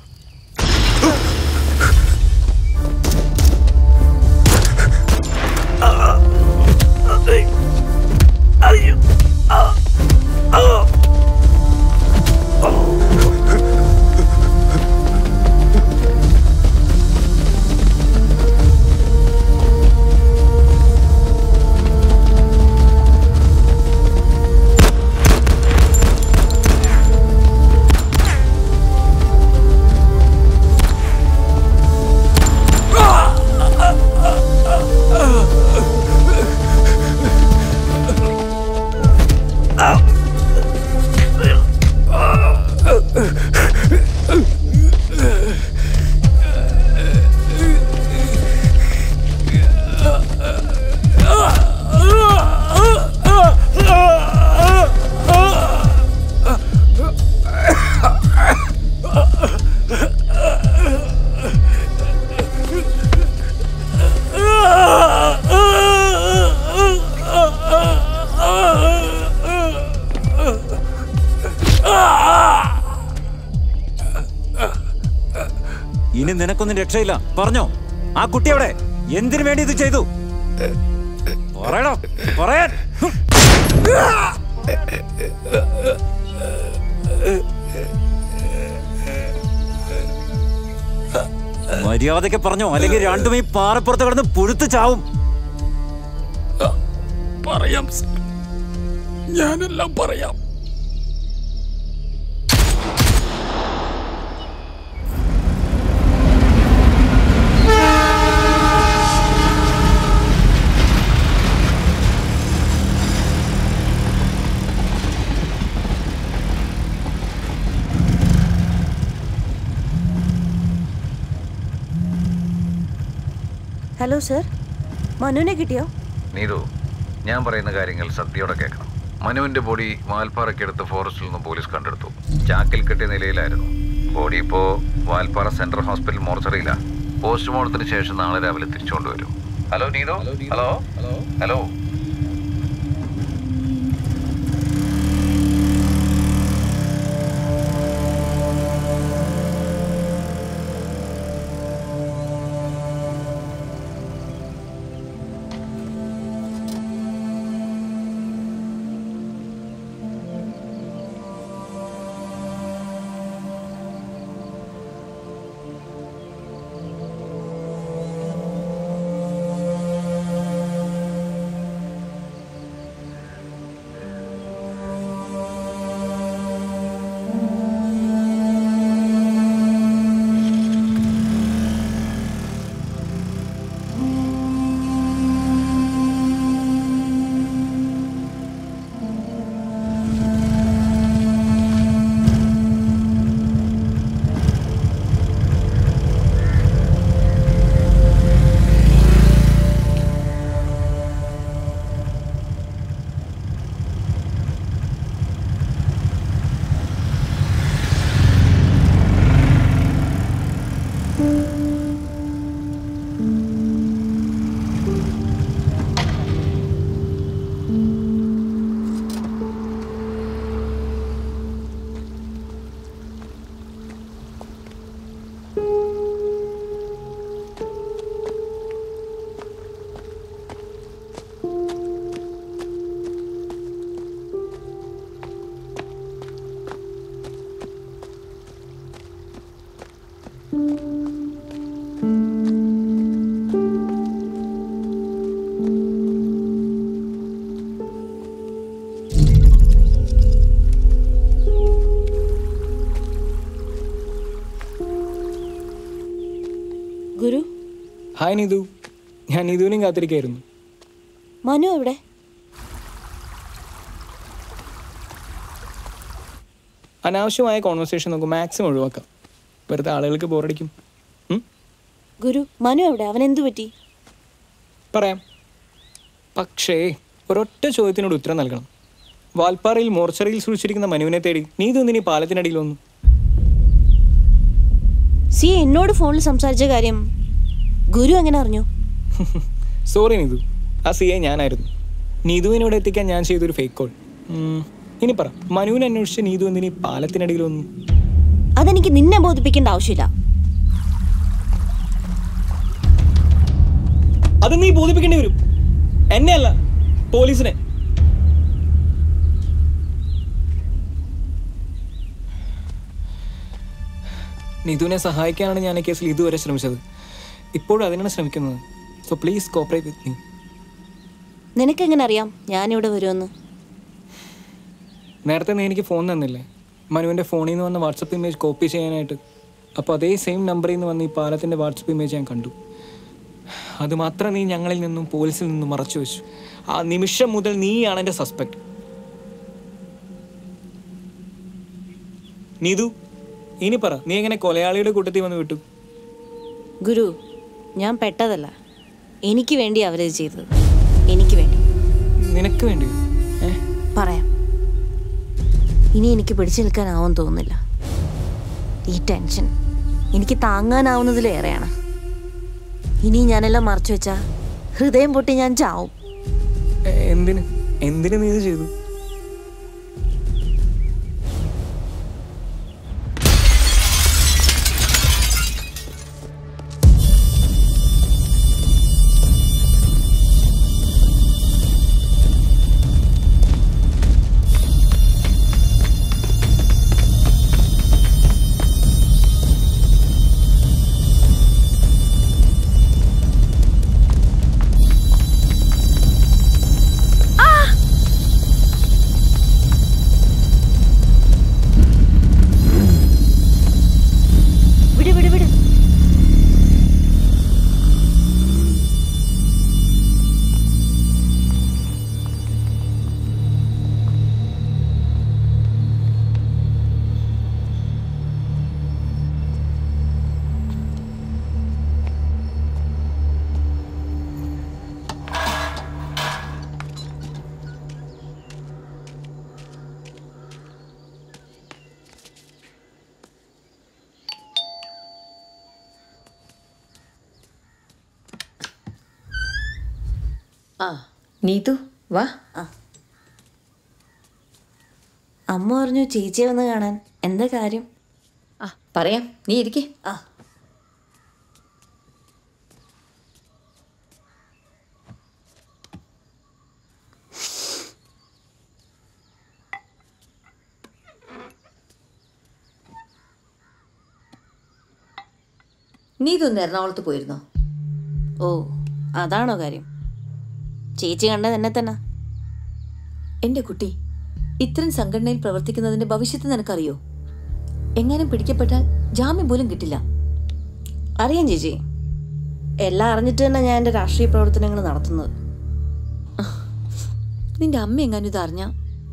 ഇനി നിനക്കൊന്നും രക്ഷയില്ല പറഞ്ഞോ ആ കുട്ടി എവിടെ എന്തിനു വേണ്ടി ഇത് ചെയ്തു പറയണോ പറയാൻ ഹും. മര്യാദയ്ക്ക് പറഞ്ഞോ അല്ലെങ്കിൽ രണ്ടും ഈ പാറപ്പുറത്ത് കിടന്ന് പുഴുത്ത് ചാവും പറയാം സർ. ഞാനെല്ലാം പറയാം ഹലോ സർ മനുവിനെ കിട്ടിയോ നീതു ഞാൻ പറയുന്ന കാര്യങ്ങൾ സത്യയോടെ കേൾക്കണം മനുവിന്റെ ബോഡി വാൽപ്പാറയ്ക്കടുത്ത് ഫോറസ്റ്റിൽ നിന്ന് പോലീസ് കണ്ടെടുത്തു ചാക്കിൽ കെട്ടിയ നിലയിലായിരുന്നു ബോഡി ഇപ്പോ വാൽപ്പാറ സെൻട്രൽ ഹോസ്പിറ്റൽ മോർച്ചറിയിലാണ് പോസ്റ്റ്മോർട്ടത്തിന് ശേഷം നാളെ രാവിലെ തിരിച്ചുകൊണ്ടുവരും hello Neethu hello hello hi Neethu ഞാൻ നീതുവിനെയും കാത്തിരിക്കായിരുന്നു മനു എവിടെ അനാവശ്യമായ കോൺവെർസേഷൻ നമുക്ക് മാക്സിമം ഒഴിവാക്കാം വെറുതെ ആളുകൾക്ക് ബോറടിക്കും ഗുരു മനു എവിടെ അവൻ എന്തു പറ്റി പറയാം പക്ഷേ ഒരൊറ്റ ചോദ്യത്തിനോട് ഉത്തരം നൽകണം വാൽപ്പാറയിൽ മോർച്ചറിയിൽ സൂക്ഷിച്ചിരിക്കുന്ന മനുവിനെ തേടി നീ ഇതൊന്നിനി പാലത്തിനടിയിൽ വന്നു സി എന്നോട് ഫോണിൽ സംസാരിച്ച കാര്യം ഗുരു എങ്ങനെ അറിഞ്ഞു സോറി നീതു ആ സി ഐ ഞാനായിരുന്നു നീതുവിനോട് എത്തിക്കാൻ ഞാൻ ചെയ്തൊരു ഫേക്ക് കോൾ ഇനി പറ മനുവിനെ അന്വേഷിച്ച് നീതു എന്തിനീ പാലത്തിനടിയിൽ വന്നു അതെനിക്ക് നിന്നെ ബോധിപ്പിക്കേണ്ട ആവശ്യമില്ല അത് നീ ബോധിപ്പിക്കേണ്ടി വരും എന്നെ അല്ല പോലീസിനെ നിതുവിനെ സഹായിക്കാനാണ് ഞാൻ ഈ കേസിൽ ഇതുവരെ ശ്രമിച്ചത് ഇപ്പോഴും അതിനാണ് ശ്രമിക്കുന്നത് so please cooperate with me നിനക്കെങ്ങനെ അറിയാം ഞാനിവിടെ വരുമെന്ന് നേരത്തെ നീ എനിക്ക് ഫോൺ തന്നില്ലേ മനുവിൻ്റെ ഫോണിൽ നിന്ന് വന്ന വാട്സപ്പ് ഇമേജ് കോപ്പി ചെയ്യാനായിട്ട് അപ്പോൾ അതേ സെയിം നമ്പറിൽ നിന്ന് വന്ന ഈ പാലത്തിൻ്റെ വാട്സപ്പ് ഇമേജ് ഞാൻ കണ്ടു അത് മാത്രം നീ ഞങ്ങളിൽ നിന്നും പോലീസിൽ നിന്നും മറച്ചു വെച്ചു ആ നിമിഷം മുതൽ നീയാണ് എൻ്റെ സസ്പെക്ട് നീതു ഇനി പറ നീ എങ്ങനെ കൊലയാളിയുടെ കൂട്ടത്തിൽ വന്ന് വിട്ടു ഗുരു ഞാൻ പെട്ടതല്ല എനിക്ക് വേണ്ടി അവരത് ചെയ്തത് എനിക്ക് വേണ്ടി നിനക്ക് വേണ്ടി പറയാം ഇനി എനിക്ക് പിടിച്ചു നിൽക്കാനാവും തോന്നുന്നില്ല ഈ ടെൻഷൻ എനിക്ക് താങ്ങാനാവുന്നതിലേറെയാണ് ഇനി ഞാനെല്ലാം മറച്ചു വെച്ചാ ഹൃദയം പൊട്ടി ഞാൻ ചാവും എ- എന്തിന് എന്തിന് നീ ഇത് ചെയ്തു വിട് വിട് വിട് ആ നീതു വാ അമ്മ പറഞ്ഞു ചേച്ചിയെ വന്ന് കാണാൻ എന്താ കാര്യം ആ പറയാം നീ ഇരിക്കേ ആ നീ ഇതൊന്ന് എറണാകുളത്ത് പോയിരുന്നോ ഓ അതാണോ കാര്യം ചേച്ചി കണ്ടത് എന്നെ തന്നെ എൻ്റെ കുട്ടി ഇത്തരം സംഘടനയിൽ പ്രവർത്തിക്കുന്നതിന്റെ ഭവിഷ്യത്ത് നിനക്കറിയോ എങ്ങാനും പിടിക്കപ്പെട്ടാൽ ജാമ്യം പോലും കിട്ടില്ല അറിയാം ചേച്ചി എല്ലാം അറിഞ്ഞിട്ട് തന്നെ ഞാൻ എൻ്റെ രാഷ്ട്രീയ പ്രവർത്തനങ്ങൾ നടത്തുന്നത് നിന്റെ അമ്മ എങ്ങാനും ഇത് അറിഞ്ഞ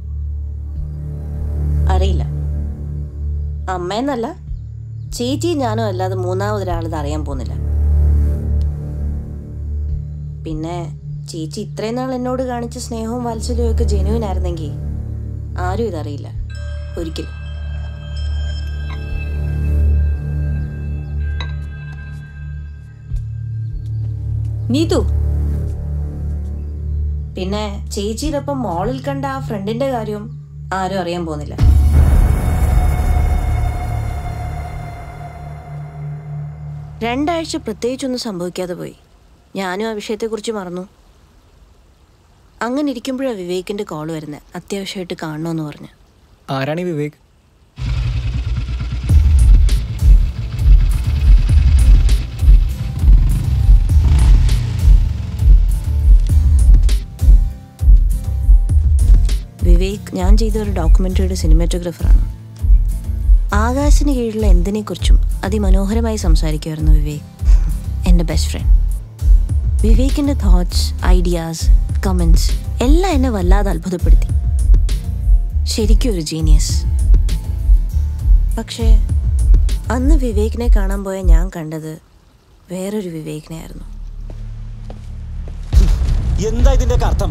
അറിയില്ല അമ്മയെന്നല്ല ചേച്ചി ഞാനും അല്ലാതെ മൂന്നാമതൊരാൾ ഇത് അറിയാൻ പോകുന്നില്ല പിന്നെ ചേച്ചി ഇത്രയും നാൾ എന്നോട് കാണിച്ച സ്നേഹവും വാത്സല്യവും ഒക്കെ ജെനുവിൻ ആയിരുന്നെങ്കിൽ ആരും ഇതറിയില്ല ഒരിക്കലും നീതു പിന്നെ ചേച്ചിയുടെ മോളിൽ കണ്ട ആ ഫ്രണ്ടിന്റെ കാര്യം ആരും അറിയാൻ പോകുന്നില്ല രണ്ടാഴ്ച പ്രത്യേകിച്ചൊന്നും സംഭവിക്കാതെ പോയി ഞാനും ആ വിഷയത്തെക്കുറിച്ച് മറന്നു അങ്ങനെ ഇരിക്കുമ്പോഴാണ് വിവേകിന്റെ കോൾ വരുന്നത് അത്യാവശ്യമായിട്ട് കാണണമെന്ന് പറഞ്ഞു ആരാണ് ഈ വിവേക് വിവേക് ഞാൻ ചെയ്ത ഒരു ഡോക്യുമെൻ്ററിയുടെ സിനിമാറ്റോഗ്രാഫറാണ് ആകാശിന് കീഴിലുള്ള എന്തിനെക്കുറിച്ചും അതിമനോഹരമായി സംസാരിക്കുമായിരുന്നു വിവേക് എൻ്റെ ബെസ്റ്റ് ഫ്രണ്ട് വിവേകിന്റെ തോട്ട്സ് ഐഡിയാസ് കമൻസ് എല്ലാം എന്നെ വല്ലാതെ അത്ഭുതപ്പെടുത്തി ശരിക്കും ഒരു ജീനിയസ് പക്ഷേ അന്ന് വിവേകിനെ കാണാൻ പോയ ഞാൻ കണ്ടത് വേറൊരു വിവേകിനെയായിരുന്നു എന്താ ഇതിന്റെയൊക്കെ അർത്ഥം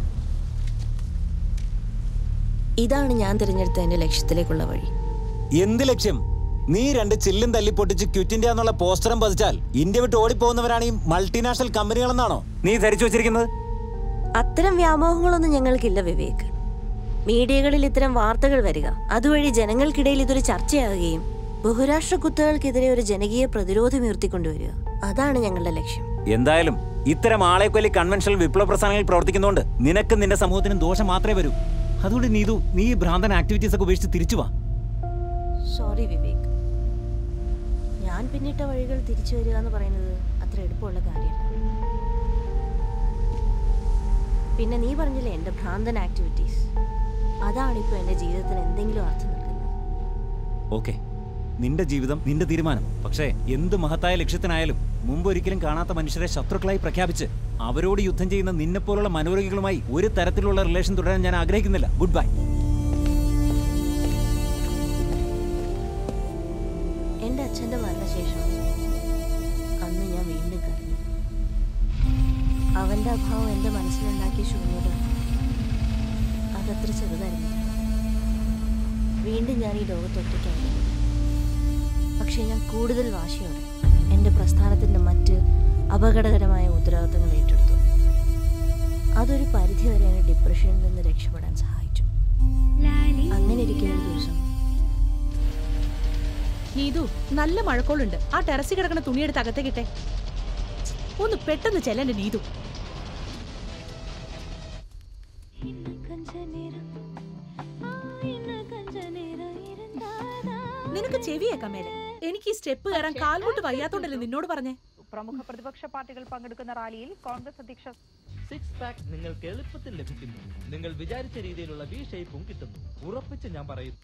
ഇതാണ് ഞാൻ തിരഞ്ഞെടുത്ത എന്റെ ലക്ഷ്യത്തിലേക്കുള്ള വഴി എന്ത് ലക്ഷ്യം നീ രണ്ട് ചില്ലും തല്ലി പൊട്ടിച്ച് ക്വിറ്റ് ഇന്ത്യ എന്നുള്ള പോസ്റ്ററും പതിച്ചാൽ ഇന്ത്യ വിട്ട് ഓടിപ്പോകുന്നവരാണ് ഈ മൾട്ടിനാഷണൽ കമ്പനികളെന്നാണോ നീ ധരിച്ചു വെച്ചിരിക്കുന്നത് അത്തരം വ്യാമോഹങ്ങളൊന്നും ഞങ്ങൾക്കില്ല വിവേക് മീഡിയകളിൽ ഇത്തരം വാർത്തകൾ വരിക അതുവഴി ജനങ്ങൾക്കിടയിൽ ഇതൊരു ചർച്ചയാകുകയും ബഹുരാഷ്ട്ര കുത്തുകൾക്കെതിരെ ഒരു ജനകീയ പ്രതിരോധം ഉയർത്തിക്കൊണ്ടുവരിക അതാണ് ഞങ്ങളുടെ ലക്ഷ്യം എന്തായാലും ഇത്തരം ആളെ കൊല്ലി കൺവെൻഷണൽ വിപ്ലവ പ്രസ്ഥാനങ്ങളിൽ പ്രവർത്തിക്കുന്നതുകൊണ്ട് നിനക്ക് നിന്റെ സമൂഹത്തിനും ദോഷം മാത്രമേ വരൂ അതുകൊണ്ട് നീതു നീ ഈ ഭ്രാന്തൻ ആക്ടിവിറ്റീസ് ഒക്കെ ഉപേക്ഷിച്ച് തിരിച്ചു വാ സോറി വിവേക് ഞാൻ പിന്നിട്ട വഴികൾ തിരിച്ചു വരിക എന്ന് പറയുന്നത് അത്ര എളുപ്പമുള്ള കാര്യമല്ല പിന്നെ നീ പറഞ്ഞില്ലേ എൻ്റെ ഭ്രാന്തൻ ആക്ടിവിറ്റീസ് അതാണ് ഇപ്പോൾ എൻ്റെ ജീവിതത്തിന് എന്തെങ്കിലും അർത്ഥം നൽകുന്നത് ഓക്കെ നിന്റെ ജീവിതം നിന്റെ തീരുമാനം പക്ഷേ എന്ത് മഹത്തായ ലക്ഷ്യത്തിനായാലും മുമ്പ് ഒരിക്കലും കാണാത്ത മനുഷ്യരെ ശത്രുക്കളായി പ്രഖ്യാപിച്ച് അവരോട് യുദ്ധം ചെയ്യുന്ന നിന്നെപ്പോലുള്ള മനോരോഗികളുമായി ഒരു തരത്തിലുള്ള റിലേഷൻ തുടരാൻ ഞാൻ ആഗ്രഹിക്കുന്നില്ല ഗുഡ് ബൈ എൻ്റെ അച്ഛൻ്റെ മരണശേഷം അന്ന് ഞാൻ വീണ്ടും കരഞ്ഞു അവൻ്റെ അഭാവം എൻ്റെ മനസ്സിലുണ്ടാക്കിയ ശൂന്യത അതത്ര ചെറുതായിരുന്നു വീണ്ടും ഞാൻ ഈ ലോകത്തൊറ്റയ്ക്കായിരുന്നു പക്ഷേ ഞാൻ കൂടുതൽ വാശിയോടെ എൻ്റെ പ്രസ്ഥാനത്തിൻ്റെ മറ്റ് അപകടകരമായ ഉത്തരവാദിത്തങ്ങൾ ഏറ്റെടുത്തു അതൊരു പരിധിവരെ എന്നെ ഡിപ്രഷനിൽ നിന്ന് രക്ഷപ്പെടാൻ സഹായിച്ചു അങ്ങനെ ഇരിക്കുന്ന ഒരു ദിവസം നീതു നല്ല മഴക്കോളുണ്ട് ആ ടെറസിൽ കിടക്കുന്ന തുണിയെടുത്ത് അകത്തേക്കിട്ടെ ഒന്ന് പെട്ടെന്ന് ചെല്ലന്റെ നീതു നിനക്ക് ചെവിയേക്കാം മേലെ എനിക്ക് ഈ സ്റ്റെപ്പ് കയറാൻ കാൽമുട്ട് വയ്യാത്തോണ്ടല്ലേ നിന്നോട് പറഞ്ഞേ പ്രമുഖ പ്രതിപക്ഷ പാർട്ടികൾ പങ്കെടുക്കുന്ന റാലിയിൽ കോൺഗ്രസ് അധ്യക്ഷ സിക്സ് പാക്ക് നിങ്ങൾക്ക് എളുപ്പത്തിൽ ലഭിക്കുന്നു നിങ്ങൾ വിചാരിച്ച രീതിയിലുള്ള വി ഷേപ്പും കിട്ടുന്നു ഉറപ്പിച്ച് ഞാൻ പറയുന്നു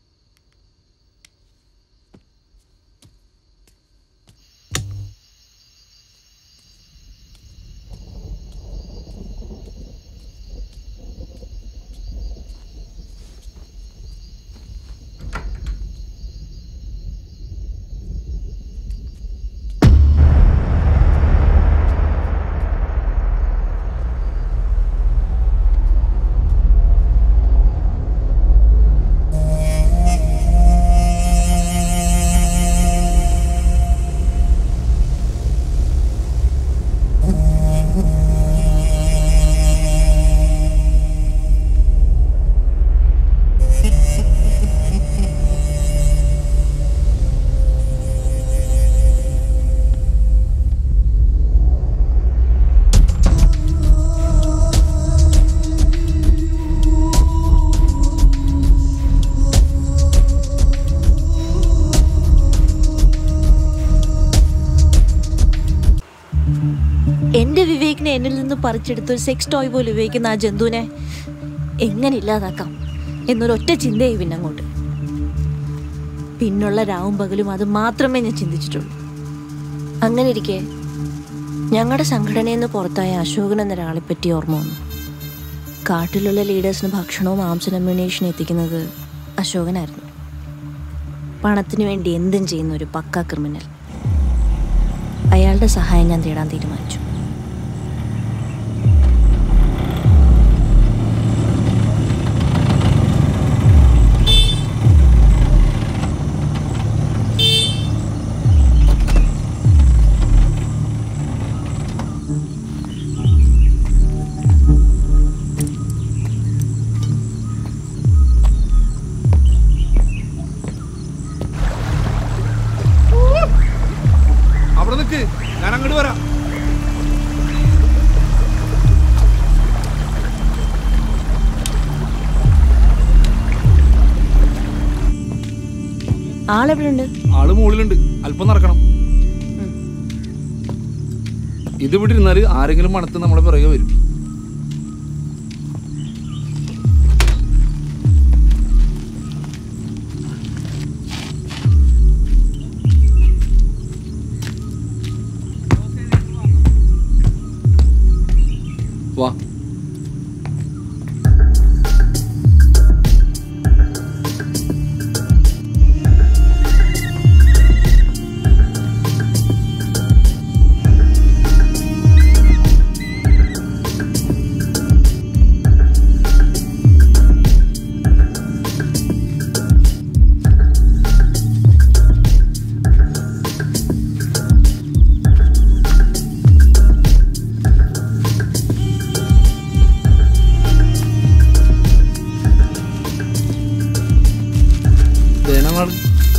എന്റെ വിവേകിനെ എന്നിൽ നിന്ന് പറിച്ചെടുത്ത് ഒരു സെക്സ് ടോയ് പോലെ ഉപയോഗിക്കുന്ന ആ ജന്തുവിനെ എങ്ങനെ ഇല്ലാതാക്കാം എന്നൊരൊറ്റ ചിന്തയായി പിന്നെ അങ്ങോട്ട് പിന്നുള്ള രാവും പകലും അത് മാത്രമേ ഞാൻ ചിന്തിച്ചിട്ടുള്ളൂ അങ്ങനെ ഇരിക്കെ ഞങ്ങളുടെ സംഘടനയിൽ നിന്ന് പുറത്തായ അശോകൻ എന്നൊരാളെ പറ്റി ഓർമ്മ വന്നു കാട്ടിലുള്ള ലീഡേഴ്സിന് ഭക്ഷണവും ആംസൻ അമ്യൂണേഷനും എത്തിക്കുന്നത് അശോകനായിരുന്നു പണത്തിനു വേണ്ടി എന്തും ചെയ്യുന്ന ഒരു പക്ക ക്രിമിനൽ അയാളുടെ സഹായം ഞാൻ തേടാൻ തീരുമാനിച്ചു അവിടെ നിൽക്ക് ഞാൻ അങ്ങോട്ട് വരാം ആളെവിടെയുണ്ട് ആള് മുകളിലുണ്ട് അല്പം നടക്കണം ഇത് ഇവിടെ ഇരുന്നാല് ആരെങ്കിലും മണത്ത് നമ്മളെ പിറകെ വരും വാ ജനങ്ങൾ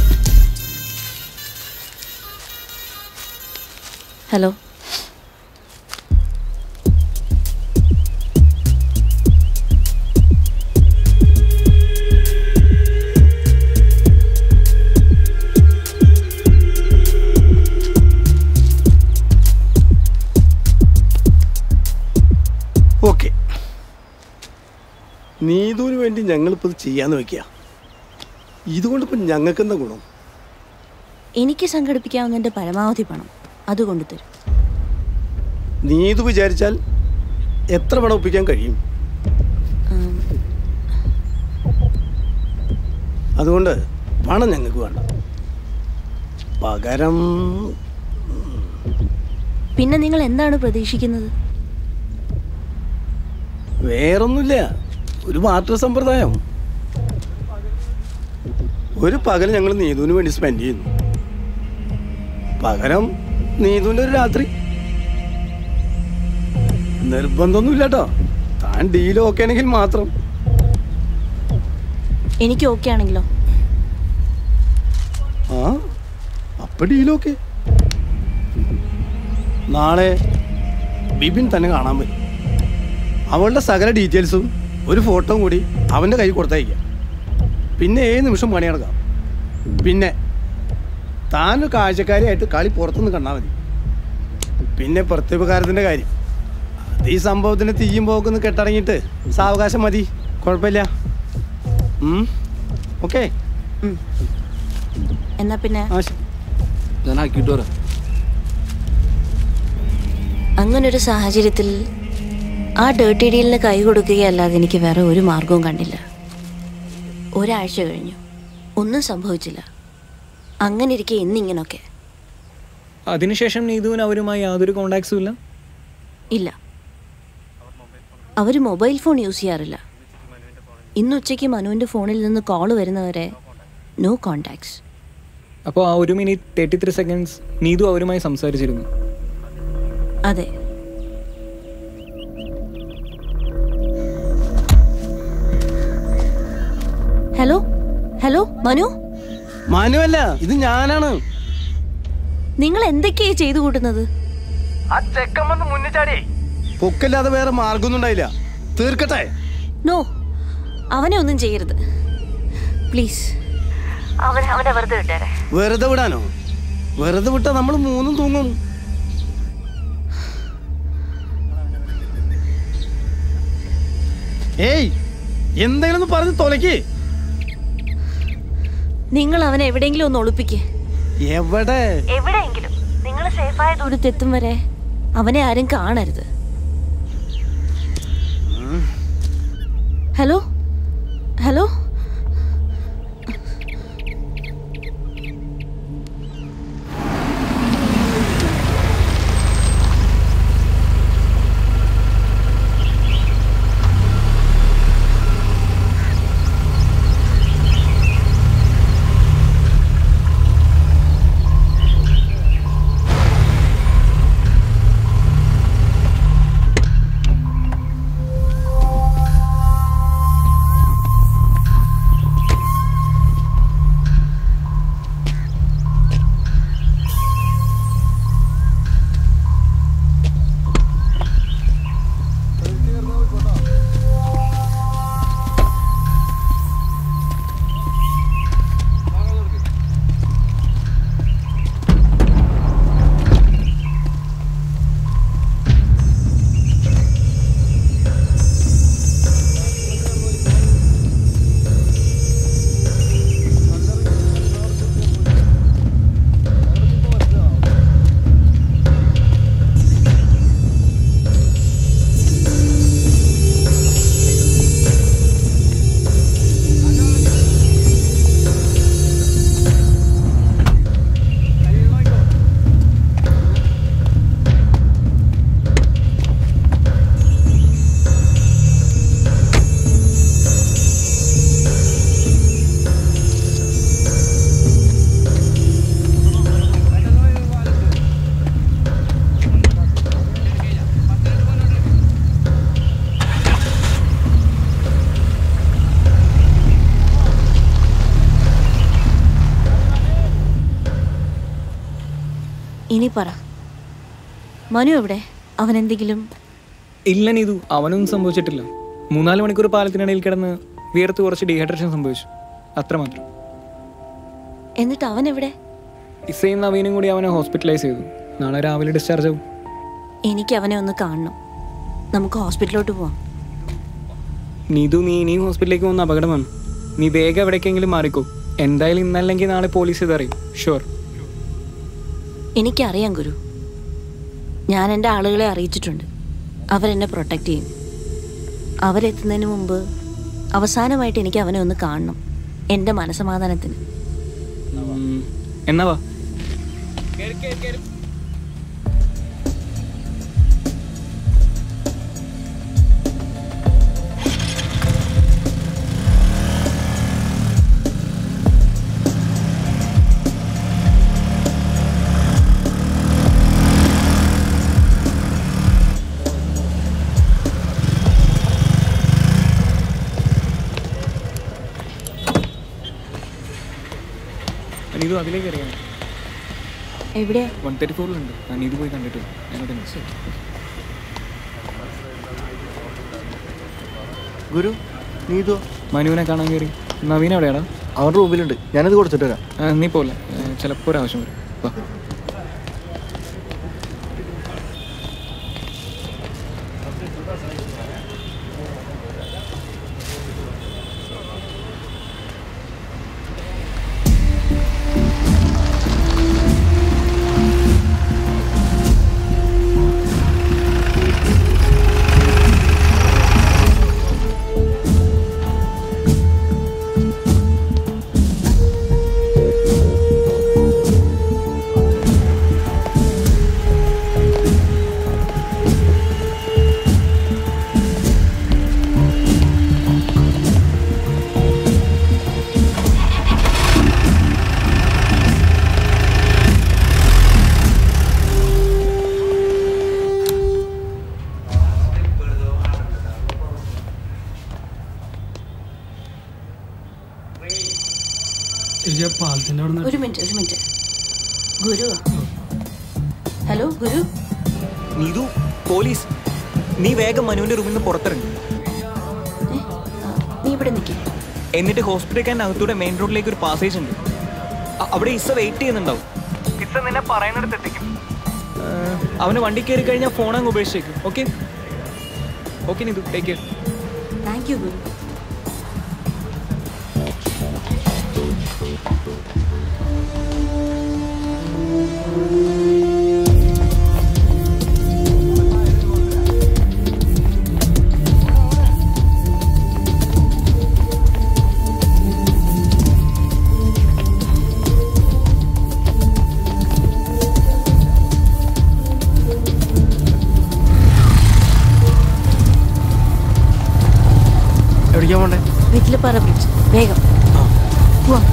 ഹലോ ഓക്കെ നീതുവിന് വേണ്ടി ഞങ്ങളിപ്പോൾ ഇത് ചെയ്യാന്ന് വെക്കുക ഇതുകൊണ്ട് ഇപ്പം ഞങ്ങൾക്ക് എന്താ ഗുണം എനിക്ക് സംഘടിപ്പിക്കാവുന്നതിന്റെ പരമാവധി പണം അത് കൊണ്ടുതരും നീതു വിചാരിച്ചാൽ എത്ര പണം ഒപ്പിക്കാൻ കഴിയും ഉം, അതുകൊണ്ട് പണം ഞങ്ങൾക്ക് വേണ്ട പകരം പിന്നെ നിങ്ങൾ എന്താണ് പ്രതീക്ഷിക്കുന്നത് വേറൊന്നുമില്ല ഒരു മാറ്റ സമ്പ്രദായം ഒരു പകൽ ഞങ്ങൾ നീതുവിന് വേണ്ടി സ്പെൻഡ് ചെയ്യുന്നു പകരം നീതുവിൻ്റെ ഒരു രാത്രി നിർബന്ധമൊന്നുമില്ല കേട്ടോ താൻ ഡീൽ ഓക്കെ ആണെങ്കിൽ മാത്രം എനിക്ക് ഓക്കെ ആണെങ്കിലോ ആ അപ്പൊ ഡീൽ ഓക്കെ നാളെ ബിബിൻ തന്നെ കാണാൻ പറ്റും അവളുടെ സകല ഡീറ്റെയിൽസും ഒരു ഫോട്ടോയും കൂടി അവൻ്റെ കയ്യിൽ കൊടുത്തയക്കാം പിന്നെ ഏത് നിമിഷം പണി നടക്കാം പിന്നെ താനൊരു കാഴ്ചക്കാരിയായിട്ട് കളി പുറത്തുനിന്ന് കണ്ടാൽ മതി പിന്നെ പ്രത്യുപകാരത്തിൻ്റെ കാര്യം അത് ഈ സംഭവത്തിന് തീയും പോക്കൊന്ന് കെട്ടടങ്ങിയിട്ട് സാവകാശം മതി കുഴപ്പമില്ല ഓക്കെ എന്നാ പിന്നെ ഞാൻ ആക്കിയിട്ട് വരാം അങ്ങനൊരു സാഹചര്യത്തിൽ ആ ഡേർട്ടി ഡീലിന് കൈ കൊടുക്കുകയല്ലാതെ എനിക്ക് വേറെ ഒരു മാർഗവും കണ്ടില്ല ഒരാഴ്ച കഴിഞ്ഞു ഒന്നും സംഭവിച്ചില്ല അങ്ങനെ ഇരിക്കെ ഇന്നിങ്ങനൊക്കെ അതിനുശേഷം നീതുവിന് അവരുമായി യാതൊരു കോണ്ടാക്ട്സും ഇല്ല ഇല്ല അവർ മൊബൈൽ ഫോൺ യൂസ് ചെയ്യാറില്ല ഇന്ന് ഉച്ചയ്ക്ക് മനുവിൻ്റെ ഫോണിൽ നിന്ന് കോൾ വരുന്നവരെ നോ കോണ്ടാക്ട്സ് അപ്പോൾ ആ ഒരു minute thirty three seconds Neethu അവരുമായി സംസാരിച്ചിരുന്നു അതെ ഹലോ ഹലോ മനു മാനുവല്ല ഇത് ഞാനാണ് നിങ്ങൾ എന്തൊക്കെയായി ചെയ്തു കൂട്ടുന്നത് ആ ചെക്കൻ വന്ന് മുന്നേ ചാടി പൊക്കല്ലാതെ വേറെ മാർഗമൊന്നും ഉണ്ടായില്ല തീർക്കട്ടെ നോ അവനെ ഒന്നും ചെയ്യരുത് പ്ലീസ് അവൻ അവനെ വെറുതെ വിട്ടേരെ വെറുതെ വിടാനോ വെറുതെ വിട്ടാ നമ്മൾ മൂന്നും തൂങ്ങും ഏയ് എന്തെങ്കിലും ഒന്ന് പറഞ്ഞ് തൊലക്ക് നിങ്ങൾ അവനെ എവിടെയെങ്കിലും ഒന്ന് ഒളിപ്പിക്കേ എവിടെ എവിടെയെങ്കിലും നിങ്ങൾ സേഫായ ദൂരത്ത് എത്തും വരെ അവനെ ആരും കാണരുത് ഹലോ ഹലോ ഇനി പറ മനു എവിടെ അവൻ എന്തെങ്കിലും ഇല്ല നീതു അവനൊന്നും സംഭവിച്ചിട്ടില്ല മൂന്നാല് മണിക്കൂർ പാലത്തിനിടയിൽ കിടന്ന് വിയർത്ത് കുറച്ച് ഡീഹൈഡ്രേഷൻ സംഭവിച്ചു അത്രമാത്രം എന്നിട്ട് അവൻ എവിടെ ഇസയും നവീനും കൂടി അവനെ ഹോസ്പിറ്റലൈസ് ചെയ്തു നാളെ രാവിലെ ഡിസ്ചാർജ് ആവും എനിക്ക് അവനെ ഒന്ന് കാണണം നമുക്ക് ഹോസ്പിറ്റലിലോട്ട് പോവാം നീതു നീ ഇനിയും ഹോസ്പിറ്റലിലേക്ക് പോകുന്ന അപകടമാണ് നീ വേഗം എവിടേക്കെങ്കിലും മാറിക്കോ എന്തായാലും ഇന്നല്ലെങ്കിൽ നാളെ പോലീസ് ഇതറിയും ഷുവർ എനിക്കറിയാം ഗുരു ഞാൻ എൻ്റെ ആളുകളെ അറിയിച്ചിട്ടുണ്ട് അവരെന്നെ പ്രൊട്ടക്റ്റ് ചെയ്യും അവരെത്തുന്നതിന് മുമ്പ് അവസാനമായിട്ട് എനിക്ക് അവനെ ഒന്ന് കാണണം എൻ്റെ മനസമാധാനത്തിന് എന്നാ വാ നീതു അതിലേക്ക് അറിയാം എവിടെയാ വൺ തേർട്ടി ഫോറിലുണ്ട് ഞാൻ നീതു പോയി കണ്ടിട്ട് ഞങ്ങളുടെ മിസ് ഗുരു നീതോ മനുവിനെ കാണാൻ കയറി നവീൻ എവിടെയാടാ അവൻ റൂമിലുണ്ട് ഞാനത് കൊടുത്തിട്ട് വരാം ആ, നീ പോലെ ചിലപ്പോൾ ഒരു ആവശ്യം വരും വാ പാലത്തിന്റെ അവിടെ ഒരു മിനിറ്റ് ഒരു minute Guru hello Guru Neethu police നീ വേഗം മനുവിന്റെ റൂമിൽ നിന്ന് പുറത്തിറങ്ങി നീ ഇവിടെ നിൽക്കേ എന്നിട്ട് ഹോസ്പിറ്റലിൽ അകത്തൂടെ മെയിൻ റോഡിലേക്ക് ഒരു പാസേജ് ഉണ്ട് അ- അവിടെ ഇസ വെയിറ്റ് ചെയ്യുന്നുണ്ടാവും ഇസ നിന്നെ പറയുന്നിടത്ത് എത്തിക്കും അവന് വണ്ടി കയറി കഴിഞ്ഞാൽ ഫോൺ അങ്ങ് ഉപേക്ഷിച്ചേക്കും okay okay Neethu take care thank you ഗുരു എവിടേക്കാ പോണ്ടേ വീട്ടിൽ പറ ബ്രിഡ്ജ് വേഗം പോവാം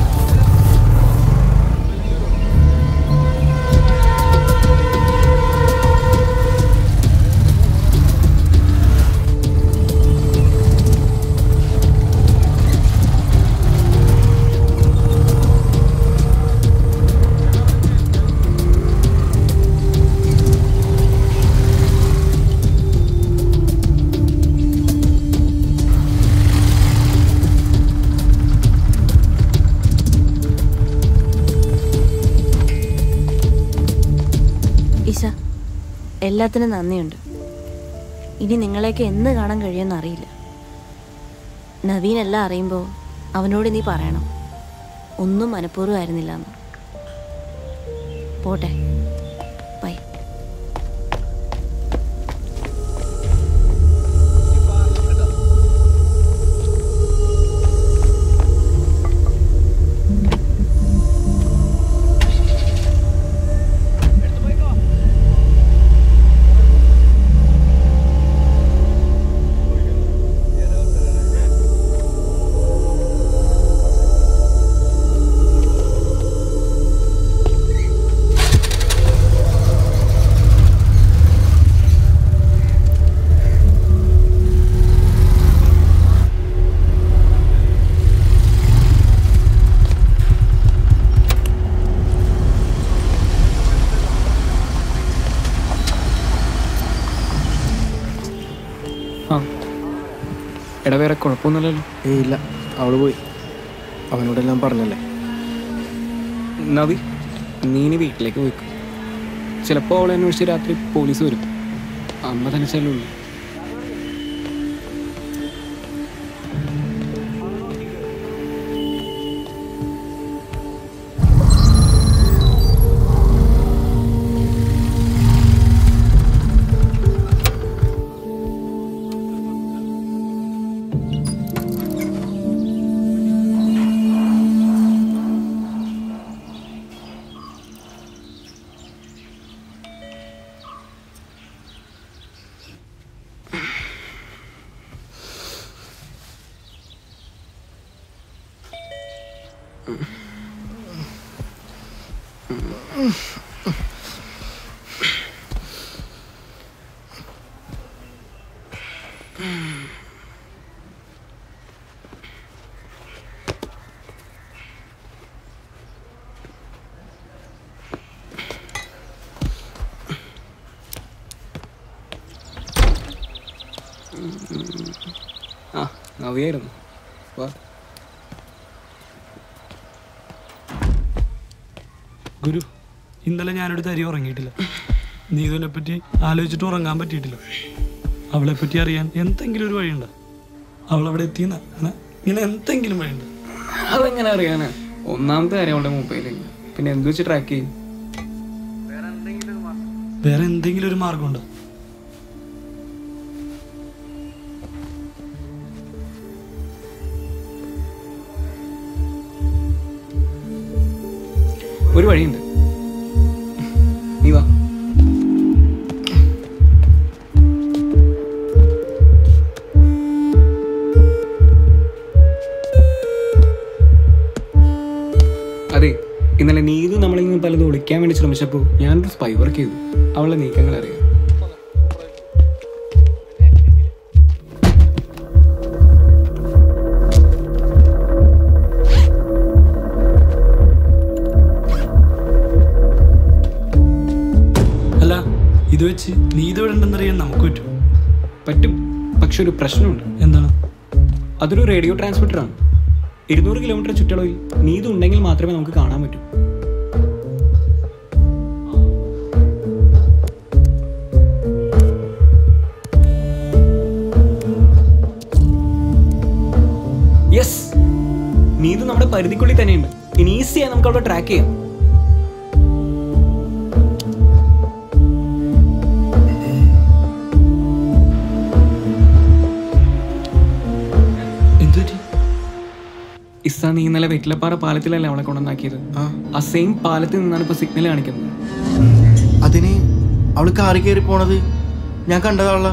ഈസ എല്ലാത്തിനും നന്ദിയുണ്ട് ഇനി നിങ്ങളെയൊക്കെ എന്ന് കാണാൻ കഴിയുമെന്ന് അറിയില്ല നവീൻ എല്ലാം അറിയുമ്പോൾ അവനോട് നീ പറയണം ഒന്നും മനഃപൂർവ്വമായിരുന്നില്ല എന്ന് പോട്ടെ ബൈ ആ എടാ വേറെ കുഴപ്പമൊന്നുമില്ലല്ലോ ഏയ് ഇല്ല അവള് പോയി അവനോടെല്ലാം പറഞ്ഞല്ലേ നവി നീ ഇനി വീട്ടിലേക്ക് പോയിക്കും ചിലപ്പോൾ അവളെ അന്വേഷിച്ച് രാത്രി പോലീസ് വരും അമ്മ തന്നെ ചെല്ലുള്ളൂ ആ നവിയായിരുന്നു വാ ഗുരു ഇന്നലെ ഞാനൊരു തരി ഉറങ്ങിയിട്ടില്ല നീതുവിനെ പറ്റി ആലോചിച്ചിട്ട് ഉറങ്ങാൻ പറ്റിയിട്ടില്ല അവളെ പറ്റി അറിയാൻ എന്തെങ്കിലും ഒരു വഴിയുണ്ടോ അവൾ അവിടെ എത്തിയെന്ന അങ്ങനെ ഇങ്ങനെ എന്തെങ്കിലും വഴിയുണ്ടോ അതെങ്ങനെ അറിയാനാ ഒന്നാമത്തെ കാര്യം അവളുടെ മൊബൈലിൽ പിന്നെ എന്ത് വെച്ച് ട്രാക്ക് ചെയ്യും വേറെ എന്തെങ്കിലും ഒരു മാർഗമുണ്ടോ ഒരു വഴിയുണ്ട് നീ വാ അതെ ഇന്നലെ നീതു നമ്മളിൽ നിന്ന് പലതും ഒളിക്കാൻ വേണ്ടി ശ്രമിച്ചപ്പോൾ ഞാനൊരു സ്പൈ വർക്ക് ചെയ്തു അവളുടെ നീക്കങ്ങൾ അറിയാം അല്ല ഇത് വെച്ച് നീതു ഇവിടെ ഉണ്ടെന്നറിയാൻ നമുക്ക് പറ്റും പറ്റും പക്ഷെ ഒരു പ്രശ്നമുണ്ട് എന്താണ് അതൊരു റേഡിയോ ട്രാൻസ്മിറ്ററാണ് ഇരുന്നൂറ് കിലോമീറ്റർ ചുറ്റളവിൽ നീതു ഉണ്ടെങ്കിൽ മാത്രമേ നമുക്ക് കാണാൻ പറ്റൂ യെസ് നീതു നമ്മുടെ പരിധിക്കുള്ളിൽ തന്നെയുണ്ട് ഇനി ഈസിയായി നമുക്ക് അവിടെ ട്രാക്ക് ചെയ്യാം എന്തുപറ്റി ഇസ നീ ഇന്നലെ വെറ്റിലപ്പാറ പാലത്തിലല്ലേ അവളെ കൊണ്ടുവന്നാക്കിയത് ആ സെയിം പാലത്തിൽ നിന്നാണ് ഇപ്പൊ സിഗ്നൽ കാണിക്കുന്നത് അതിന് അവള് കാറി കയറി പോണത് ഞാൻ കണ്ടതാള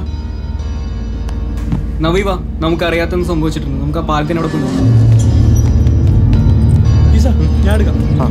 നവീവ നമുക്ക് അറിയാത്തൊന്നും സംഭവിച്ചിട്ടുണ്ട് നമുക്ക് ആ പാലത്തിനവിടെ കൊണ്ടുപോകാം ഈസ ഞാൻ എടുക്കാം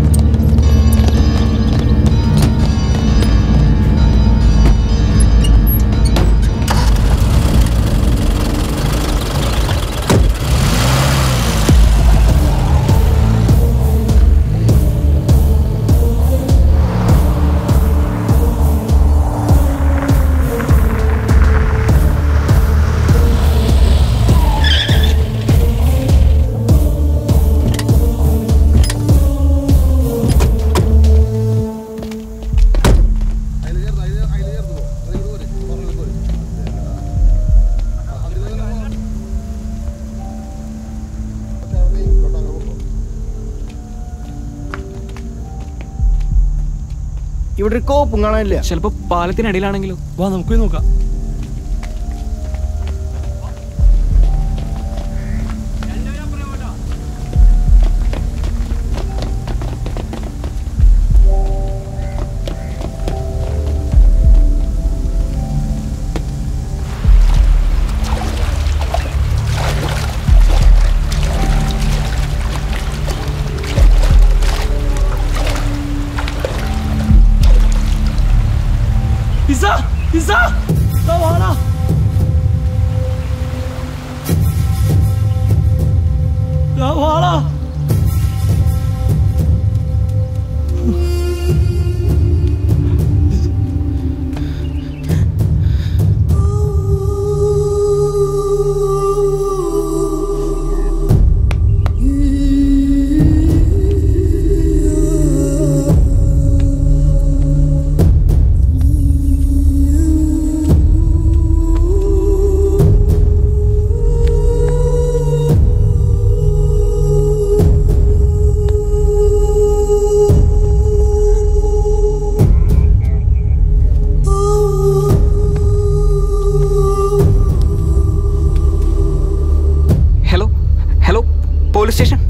ഇവിടെ ഒരു കോപ്പും കാണാനില്ല ചിലപ്പോ പാലത്തിനടിയിലാണെങ്കിലോ വാ നമുക്ക് പോയി നോക്കാം ഇസ ഇസ ദാ വാടാ ദാ വാടാ സ്റ്റേഷൻ